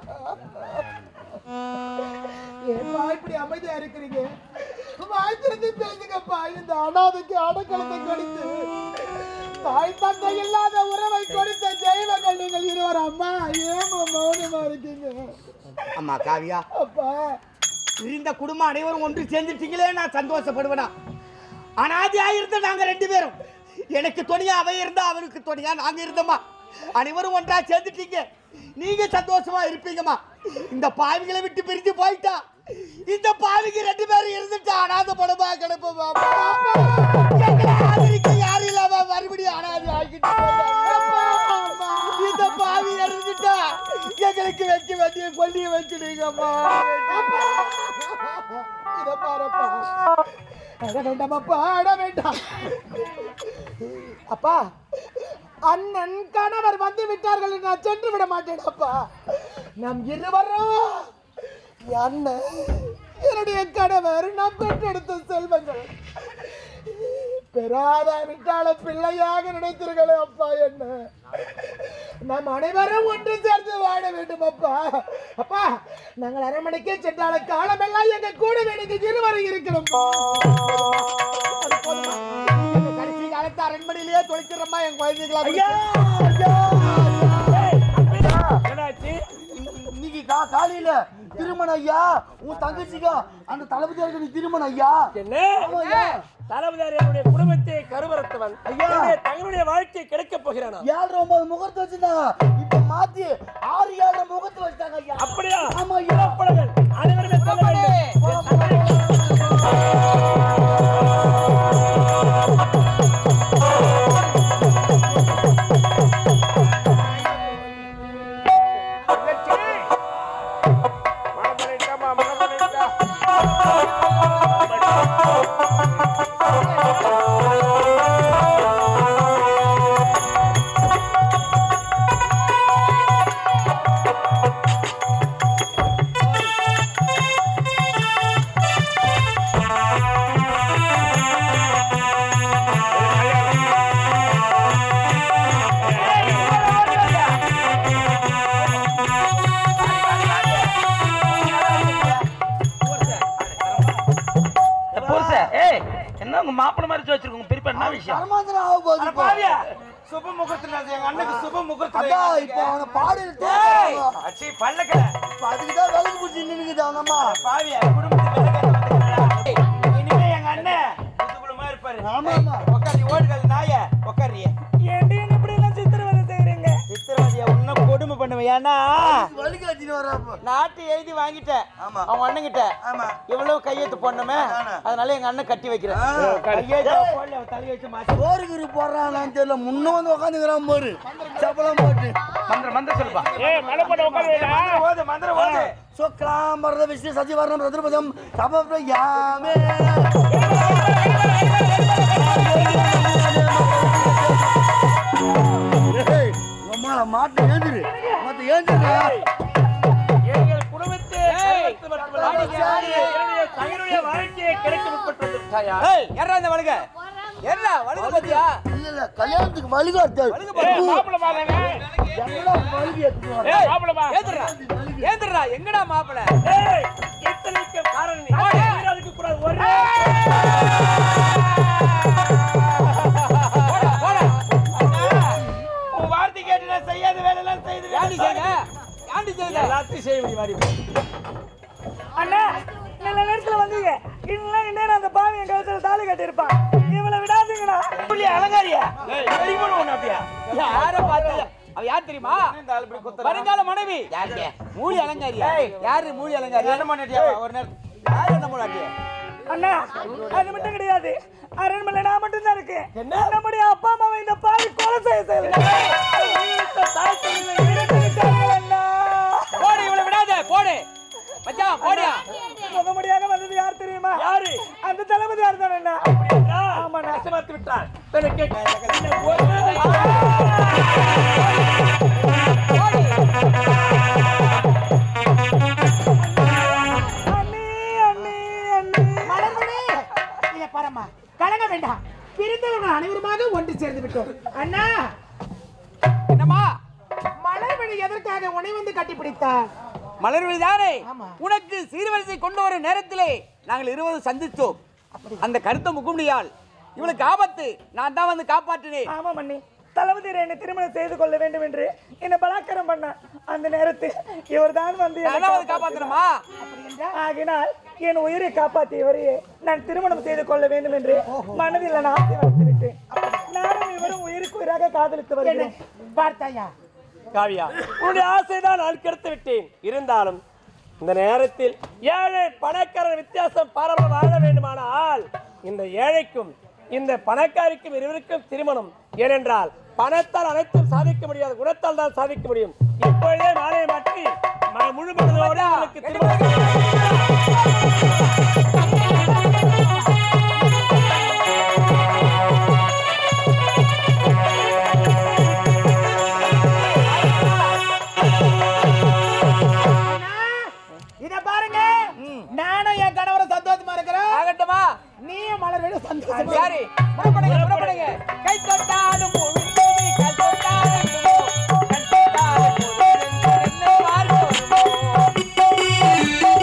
C: ஏப்பா இப்படி அமைதியா இருக்கிறீங்க வாய் திறந்து பேசுங்கப்பா இந்த அனாதைக்கு அடக்கலத்தை கொடுத்து தாய் தந்தை இல்லாத உறவை கொடுத்த தெய்வங்கள் நீங்கள் இருவர் அம்மா ஏமா மௌனமா இருக்கீங்க
G: அம்மா காவியா
C: அப்பா
D: பிரிந்த குடும்பம் அனைவரும் ஒன்று சேர்ந்துட்டீங்களே நான் சந்தோஷப்படுவேனா அனாதியா இருந்த நாங்க ரெண்டு பேரும் எனக்கு துணையா அவ இருந்தா அவனுக்கு துணையா நாங்க இருந்தோமா அனைவரும் ஒன்றா சேர்ந்துட்டீங்க நீங்க சந்தோஷமா இருப்பீங்கம்மா இந்த பாவிகளை விட்டு பிரிஞ்சு போயிட்டா இந்த பாவிக்கு ரெண்டு பேரும் இருந்துட்டா அனாத படமா கிடப்போமா எங்களை ஆதரிக்க யாரும் இல்லாம மறுபடியும் அனாதி ஆகிட்டு போயிட்டாங்க. இந்த பாவி இருந்துட்டா எங்களுக்கு வைக்க வேண்டிய கொல்லிய வச்சிடுங்கம்மா
C: இத பாருப்பா அட வேண்டாமப்பா அட வேண்டாம் அப்பா அண்ணன் கணவர் வந்து விட்டார்கள் என்று நான் சென்று விட மாட்டேன் அப்பா நம் இருவரும் என் அண்ணன் என்னுடைய கணவர் நாம் பெற்றெடுத்த செல்வங்கள் பெறாத விட்டால பிள்ளையாக நினைத்தீர்களே அப்பா என்ன நாம் அனைவரும் ஒன்று சேர்ந்து வாழ வேண்டும் அப்பா அப்பா நாங்கள் அரண்மனைக்கே சென்றால காலமெல்லாம் எங்க கூட வேண்டிய இருவரும் இருக்கணும் அது போதுமா?
D: எங்க கடைசி காலத்து அரண்மனையிலேயே தொலைக்கிறோமா என் குழந்தைகளா
C: ஐயா, ஐயா, ஐயா.
B: என்னாச்சு
D: இன்னைக்கு கா காலையில திருமணம் ஐயா உன் தங்கச்சிக்கா அந்த தளபதியாருக்கு நீ திருமணம் ஐயா
B: என்ன
D: ஆமா ஐயா
B: தளபதியாரியுடைய குடும்பத்தை கருவறுத்தவன்
D: ஐயா.
B: என்னுடைய தங்களுடைய வாழ்க்கை கிடைக்கப் போகிறானா
D: ஏழரை ஒன்பது முகத்தை வச்சிருந்தாங்க இப்ப மாத்தி ஆறு ஏழரை முகத்தை வச்சிட்டாங்க ஐயா
B: அப்படியா
D: ஆமா ஐயா
B: புறப்படுங்கள். அனைவருமே செல்ல வேண்டும். என் தந்தை
A: புருஷ ஏய் என்ன உங்க மாப்பிள்ள மாதிரி வச்சிருக்கோங்க பெரியப்பா என்ன விஷயம்
D: கர்மாந்திரம் ஆக போகுது இப்போ.
C: பாவியா சுப முகூர்த்தம் எங்க அண்ணனுக்கு சுப முகூர்த்தம்
D: அதான் இப்போ அவனை பாடு
C: ஏய், அச்சி பல்லக்கல
D: அதுக்கு தான் விலகு பிடிச்சி நின்னுக்குது அவங்க அம்மா
C: பாவியா குடும்பத்துக்கு விலகேத்த வந்துக்கிறடா. இனிமே எங்க அண்ணன் முதுகுலமா இருப்பாரு
D: ஆமா ஆமா
C: உட்காரி ஓடுகள் நாய உட்காரியே
E: ஏன்டி இப்படி எல்லாம் சித்திரவதை செய்றீங்க
C: சித்திரவதையா உன்ன கொடுமை பண்ணுவேன் ஏன்னா
D: வலிக்கு வச்சுட்டு வர்றாப்ப
C: நாட்டு எழுதி வாங்கிட்டேன்
D: ஆமா.
C: அவன் அண்ணன்கிட்ட
D: ஆமா
C: இவ்வளவு கையெழுத்து போடணுமே
D: அதானே.
C: அதனால எங்க அண்ணன் கட்டி வைக்கிறேன்
D: ஆ.
C: கையெழுத்து போடல அவன் தலையை வச்சு மாட்டி
D: சோறுகிரி போடுறான்னு தெரியல முன்ன வந்து உட்காந்துக்கிறான் பாரு சப்பளம் போட்டு
A: மந்திர மந்திர சொல்லுப்பா
C: மந்திரம் ஓது மந்திரம் ஓது
D: சுக்லாம்பரத விஷ்ணு சசிவர்ணம் ரத்னபதம் சபப்ரயாமே ஏய், உம்மால மாட்டு ஏந்திரு மத்த ஏந்திரு
B: எங்கள் குடும்பத்தை கருவறுத்து மட்டுமல்ல, என்னுடைய தங்களுடைய வாழ்க்கையை கிடைக்க முற்பட்டு வந்திருக்காயா?
C: ஏறா இந்த வழுக ஏறா வழுக பாத்தியா
D: இல்ல இல்ல கல்யாணத்துக்கு வழிகாட்டு எல்லாம் வழிகு எடுத்துட்டு வா.
C: ஏத்துறா ஏத்துறா எங்கடா மாப்பிள
B: ஏய், இத்தனைக்கும் காரணம் நீ. வீராளுக்கு கூட ஒரே
C: போடா போடா உன் வார்த்தை கேட்டு நான் செய்யாத வேலை எல்லாம் செய்து யாண்டி செய்ய யாண்டி செய்ய
B: எல்லாத்தையும் செய்ய முடியும் வாடி.
E: அண்ணா நல்ல நேரத்துல வந்தீங்க இல்ல இன்னும் அந்த பாவி என் கழுத்துல தாலி கட்டியிருப்பான் இவளை விடாதீங்கண்ணா
C: புள்ளி அலங்காரியா வெறிமோன ஒண்ணு அப்படியா யார பார்த்து அவ யார் தெரியுமா வருங்கால மனைவி மூலி அலங்காரியா யாரு மூலி அலங்காரி என்ன பண்ணட்டியா ஒரு நேரம் யார் என்ன பண்ணாட்டியா
E: அண்ணா அது மட்டும் கிடையாது அரண்மனை நான் மட்டும் தான் இருக்கு நம்முடைய அப்பா அம்மாவை இந்த பாவி கொலை செய்ய செய்யல இறந்து விட்டார்கள் அண்ணா.
C: போடு இவளை விடாத போடு மச்சான் போடியா
E: முகமுடியாக வந்தது யார் தெரியுமா
B: யாரு?
E: அந்த தளபதி யார் தான் அண்ணா
B: ஆமாண்ணா. அசமர்த்து விட்டான். எனக்கு இந்த ஒரு
E: அண்ணி அண்ணி அண்ணி
H: மலர்மணி இத பாரம்மா கலங்க வேண்டாம் பிரிந்தவர்கள் அனைவருமாக ஒன்று சேர்ந்து விட்டோம் அண்ணா
C: என்னம்மா
H: மலர்மணி எதற்காக உன்னை வந்து கட்டிப்பிடித்தார்
C: மலர்விழி தானே
H: ஆமா.
C: உனக்கு சீர்வரிசை கொண்டு வரும் நேரத்திலே நாங்கள் இருவரும் சந்தித்தோம் அந்த கருத்த முகுமுடியால் இவளுக்கு ஆபத்து நான் தான் வந்து காப்பாற்றினேன்
E: ஆமா மண்ணி தளபதி என்னை திருமணம் செய்து கொள்ள வேண்டும் என்று என்னை பலாத்காரம் பண்ண அந்த நேரத்தில் இவர்தான் வந்து என்னை
C: நான் வந்து
E: காப்பாற்றினார்.
C: காப்பாத்தணுமா
E: ஆகினால் என் உயிரை காப்பாற்றியவரையே நான் திருமணம் செய்து கொள்ள வேண்டும் என்று மனதில் நான் ஆசை வைத்து விட்டேன் நானும் இவரும் உயிருக்கு உயிராக காதலித்து வருகிறேன்
H: பார்த்தாயா
B: காவியா உன்னுடைய ஆசைதான் நான் கெடுத்து விட்டேன் இருந்தாலும் இந்த நேரத்தில் ஏழை பணக்காரர் வித்தியாசம் பாராமல் வாழ வேண்டுமானால் இந்த ஏழைக்கும் இந்த பணக்காரிக்கும் இருவருக்கும் திருமணம் ஏனென்றால் பணத்தால் அனைத்தும் சாதிக்க முடியாது குணத்தால் தான் சாதிக்க முடியும் இப்பொழுதே மாலையை மாற்றி ம- முழு மனதோடு உங்களுக்கு திருமணம்
H: இத பாருங்க நானும் என் கணவரை சந்தோஷமா இருக்கிறேன்
C: ஆகட்டுமா
H: நீயும் மலர் வேணும் சந்தோஷமா
C: சரி புறப்படுங்க புறப்படுங்க கை தொட்டாலும் பொழுது கல் தொட்டாலும் விடுவோம். கண் தொட்டாலும் பொழுது நின்று பார்ப்போம்.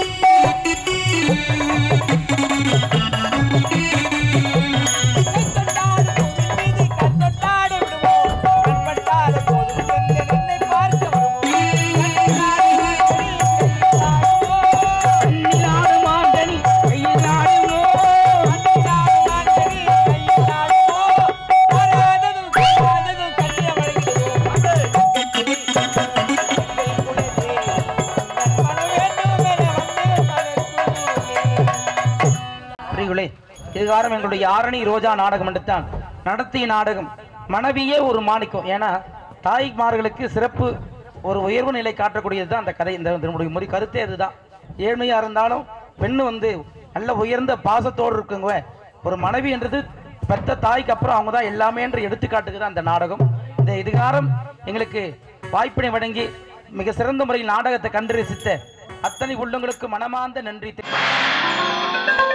C: கை தொட்டாலும் பொழுது கண் தொட்டாலும் விடுவோம். கண் பட்டாலும் பொழுது நின்று நின்று பார்க்க வருவோம். கண் தொட்டாலும் பொழுது கண் தொட்டாலும்
A: பெரியவர்களே இதுகாரம் எங்களுடைய ஆரணி ரோஜா நாடகம் எடுத்தான் நடத்திய நாடகம் மனைவியே ஒரு மாணிக்கம் ஏன்னா தாய்மார்களுக்கு சிறப்பு ஒரு உயர்வு நிலை காட்டக்கூடியது தான் அந்த கதை இந்த இதனுடைய முறை கருத்தே அதுதான் ஏழ்மையா இருந்தாலும் பெண்ணு வந்து நல்ல உயர்ந்த பாசத்தோடு இருக்குங்க ஒரு மனைவி என்றது பெத்த தாய்க்கு அப்புறம் அவங்க தான் எல்லாமே என்று எடுத்துக்காட்டுக்கு தான் அந்த நாடகம் இந்த இதுகாரம் எங்களுக்கு வாய்ப்பினை வழங்கி மிக சிறந்த முறையில் நாடகத்தை கண்டு ரசித்த அத்தனை உள்ளங்களுக்கு மனமார்ந்த நன்றி தெரி-